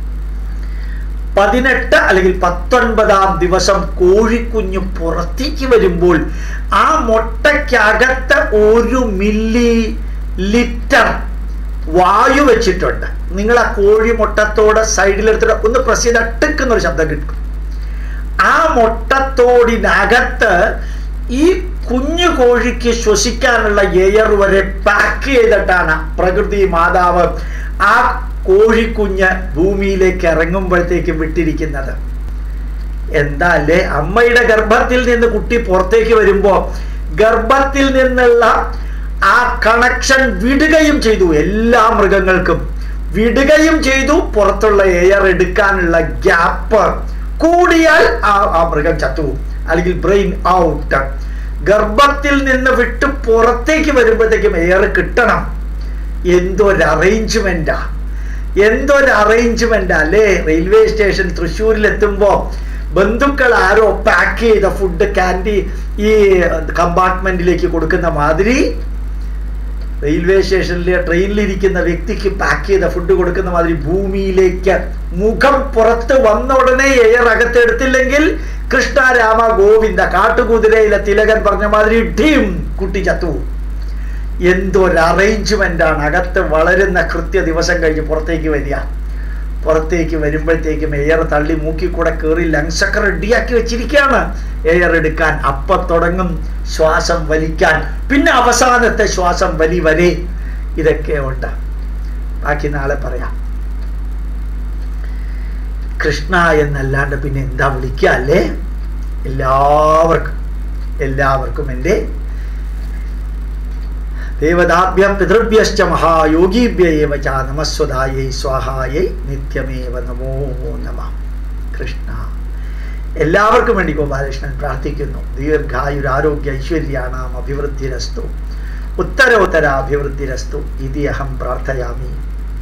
Speaker 1: പതിനെട്ട് അല്ലെങ്കിൽ പത്തൊൻപതാം ദിവസം കോഴിക്കുഞ്ഞ് പുറത്തേക്ക് വരുമ്പോൾ ആ മുട്ടയ്ക്കകത്ത് ഒരു മില്ലി ലിറ്റർ വായു വെച്ചിട്ടുണ്ട് നിങ്ങൾ ആ കോഴി മുട്ടത്തോട് സൈഡിലെടുത്തിട്ട് ഒന്ന് പ്രസ് ചെയ്ത് അട്ടുക്കുന്ന ഒരു ശബ്ദം കിട്ടും ആ മുട്ടത്തോടിനകത്ത് ഈ കുഞ്ഞു കോഴിക്ക് ശ്വസിക്കാനുള്ള എയർ വരെ പാക്ക് ചെയ്തിട്ടാണ് പ്രകൃതി മാതാവ് ആ കോഴിക്കുഞ്ഞ് ഭൂമിയിലേക്ക് ഇറങ്ങുമ്പോഴത്തേക്കും വിട്ടിരിക്കുന്നത് എന്താ അല്ലേ അമ്മയുടെ ഗർഭത്തിൽ നിന്ന് കുട്ടി പുറത്തേക്ക് വരുമ്പോ ഗർഭത്തിൽ നിന്നുള്ള ആ കണക്ഷൻ വിടുകയും ചെയ്തു എല്ലാ മൃഗങ്ങൾക്കും വിടുകയും ചെയ്തു പുറത്തുള്ള എയർ എടുക്കാനുള്ള ഗ്യാപ്പ് കൂടിയാൽ ആ ആ മൃഗം ചത്തുപോകും അല്ലെങ്കിൽ ബ്രെയിൻ ഔട്ട് ഗർഭത്തിൽ നിന്ന് വിട്ട് പുറത്തേക്ക് വരുമ്പോഴത്തേക്കും എയർ കിട്ടണം എന്തൊരു അറേഞ്ച്മെന്റാ എന്തൊരു അറേഞ്ച്മെന്റ് അല്ലേ റെയിൽവേ സ്റ്റേഷൻ തൃശ്ശൂരിൽ എത്തുമ്പോ ബന്ധുക്കൾ ആരോ പാക്ക് ചെയ്ത ഫുഡ് ക്യാൻറ്റി ഈ കമ്പാർട്ട്മെന്റിലേക്ക് കൊടുക്കുന്ന മാതിരി റെയിൽവേ സ്റ്റേഷനിലെ ട്രെയിനിലിരിക്കുന്ന വ്യക്തിക്ക് പാക്ക് ചെയ്ത ഫുഡ് കൊടുക്കുന്ന മാതിരി ഭൂമിയിലേക്ക് മുഖം പുറത്ത് വന്ന ഉടനെ എയർ അകത്തെടുത്തില്ലെങ്കിൽ കൃഷ്ണ രാമ ഗോവിന്ദ കാട്ടുകുതിരയിലെ തിലകൻ പറഞ്ഞ മാതിരി ടീം കുട്ടി ചത്തു എന്തൊരു അറേഞ്ച്മെന്റ് ആണ് അകത്ത് വളരുന്ന കൃത്യ ദിവസം കഴിഞ്ഞ് പുറത്തേക്ക് വരിക പുറത്തേക്ക് വരുമ്പോഴത്തേക്കും എയർ തള്ളി മൂക്കി കൂടെ കയറി ലങ്സ് ഒക്കെ റെഡിയാക്കി വെച്ചിരിക്കുകയാണ് എയർ എടുക്കാൻ അപ്പ തുടങ്ങും ശ്വാസം വലിക്കാൻ പിന്നെ അവസാനത്തെ ശ്വാസം വലി വരെ ഇതൊക്കെ ഉണ്ട് ബാക്കി നാളെ പറയാം കൃഷ്ണ എന്നല്ലാണ്ട് പിന്നെ എന്താ വിളിക്കുക അല്ലേ എല്ലാവർക്കും എല്ലാവർക്കും എൻ്റെ ദേവതാഭ്യം പിതൃഭ്യശ്ച മഹായോഗിഭ്യേവ ച നമസ്വദായൈ സ്വാഹായൈ നിത്യമേവ നമോ നമ കൃഷ്ണ എല്ലാവർക്കും വേണ്ടി ഗോപാലകൃഷ്ണൻ പ്രാർത്ഥിക്കുന്നു ദീർഘായുരാരോഗ്യ ഐശ്വര്യാണാം അഭിവൃദ്ധിരസ്തു ഉത്തരോത്തര അഭിവൃദ്ധിരസ്തു ഇതി അഹം പ്രാർത്ഥയാമി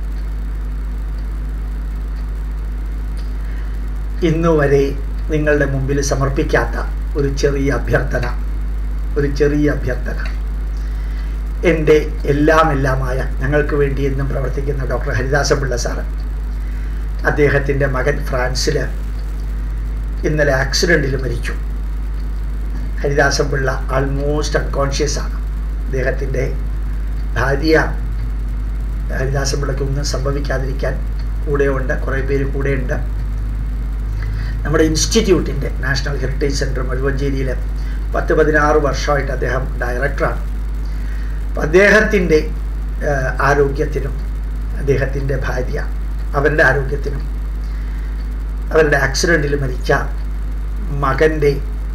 Speaker 1: ഇന്നുവരെ നിങ്ങളുടെ മുമ്പിൽ സമർപ്പിക്കാത്ത ഒരു ചെറിയ അഭ്യർത്ഥന ഒരു ചെറിയ അഭ്യർത്ഥന എൻ്റെ എല്ലാം എല്ലാമായ ഞങ്ങൾക്ക് വേണ്ടി എന്നും പ്രവർത്തിക്കുന്ന ഡോക്ടർ ഹരിദാസപിള്ള സാറ് അദ്ദേഹത്തിൻ്റെ മകൻ ഫ്രാൻസിൽ ഇന്നലെ ആക്സിഡൻറ്റിൽ മരിച്ചു ഹരിദാസപിള്ള ആൾമോസ്റ്റ് അൺകോൺഷ്യസ് ആണ് അദ്ദേഹത്തിൻ്റെ ഭാര്യ ഹരിദാസപിള്ളയ്ക്ക് ഒന്നും സംഭവിക്കാതിരിക്കാൻ കൂടെയുണ്ട് കുറേ പേര് കൂടെയുണ്ട് നമ്മുടെ ഇൻസ്റ്റിറ്റ്യൂട്ടിൻ്റെ നാഷണൽ ഹെറിറ്റേജ് സെൻറ്റർ മഴുവഞ്ചേരിയിൽ പത്ത് പതിനാറ് വർഷമായിട്ട് അദ്ദേഹം ഡയറക്ടറാണ് അപ്പം അദ്ദേഹത്തിൻ്റെ ആരോഗ്യത്തിനും അദ്ദേഹത്തിൻ്റെ ഭാര്യ അവരുടെ ആരോഗ്യത്തിനും അവരുടെ ആക്സിഡൻറ്റിൽ മരിച്ച മകൻ്റെ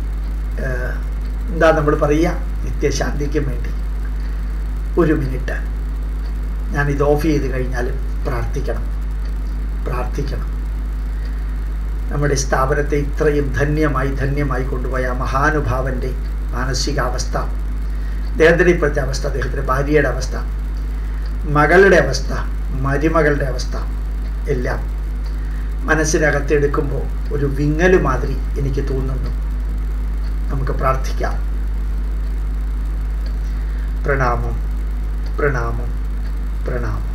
Speaker 1: എന്താ നമ്മൾ പറയുക നിത്യശാന്തിക്കും വേണ്ടി ഒരു മിനിറ്റ് ഞാൻ ഇത് ഓഫ് ചെയ്ത് കഴിഞ്ഞാലും പ്രാർത്ഥിക്കണം പ്രാർത്ഥിക്കണം നമ്മുടെ സ്ഥാപനത്തെ ഇത്രയും ധന്യമായി ധന്യമായി കൊണ്ടുപോയ ആ മഹാനുഭാവൻ്റെ മാനസികാവസ്ഥ അദ്ദേഹത്തിൻ്റെ ഇപ്പോഴത്തെ അവസ്ഥ അദ്ദേഹത്തിൻ്റെ ഭാര്യയുടെ അവസ്ഥ മകളുടെ അവസ്ഥ മരുമകളുടെ അവസ്ഥ എല്ലാം മനസ്സിനകത്തെടുക്കുമ്പോൾ ഒരു വിങ്ങല് മാതിരി എനിക്ക് തോന്നുന്നു നമുക്ക് പ്രാർത്ഥിക്കാം പ്രണാമം പ്രണാമം പ്രണാമം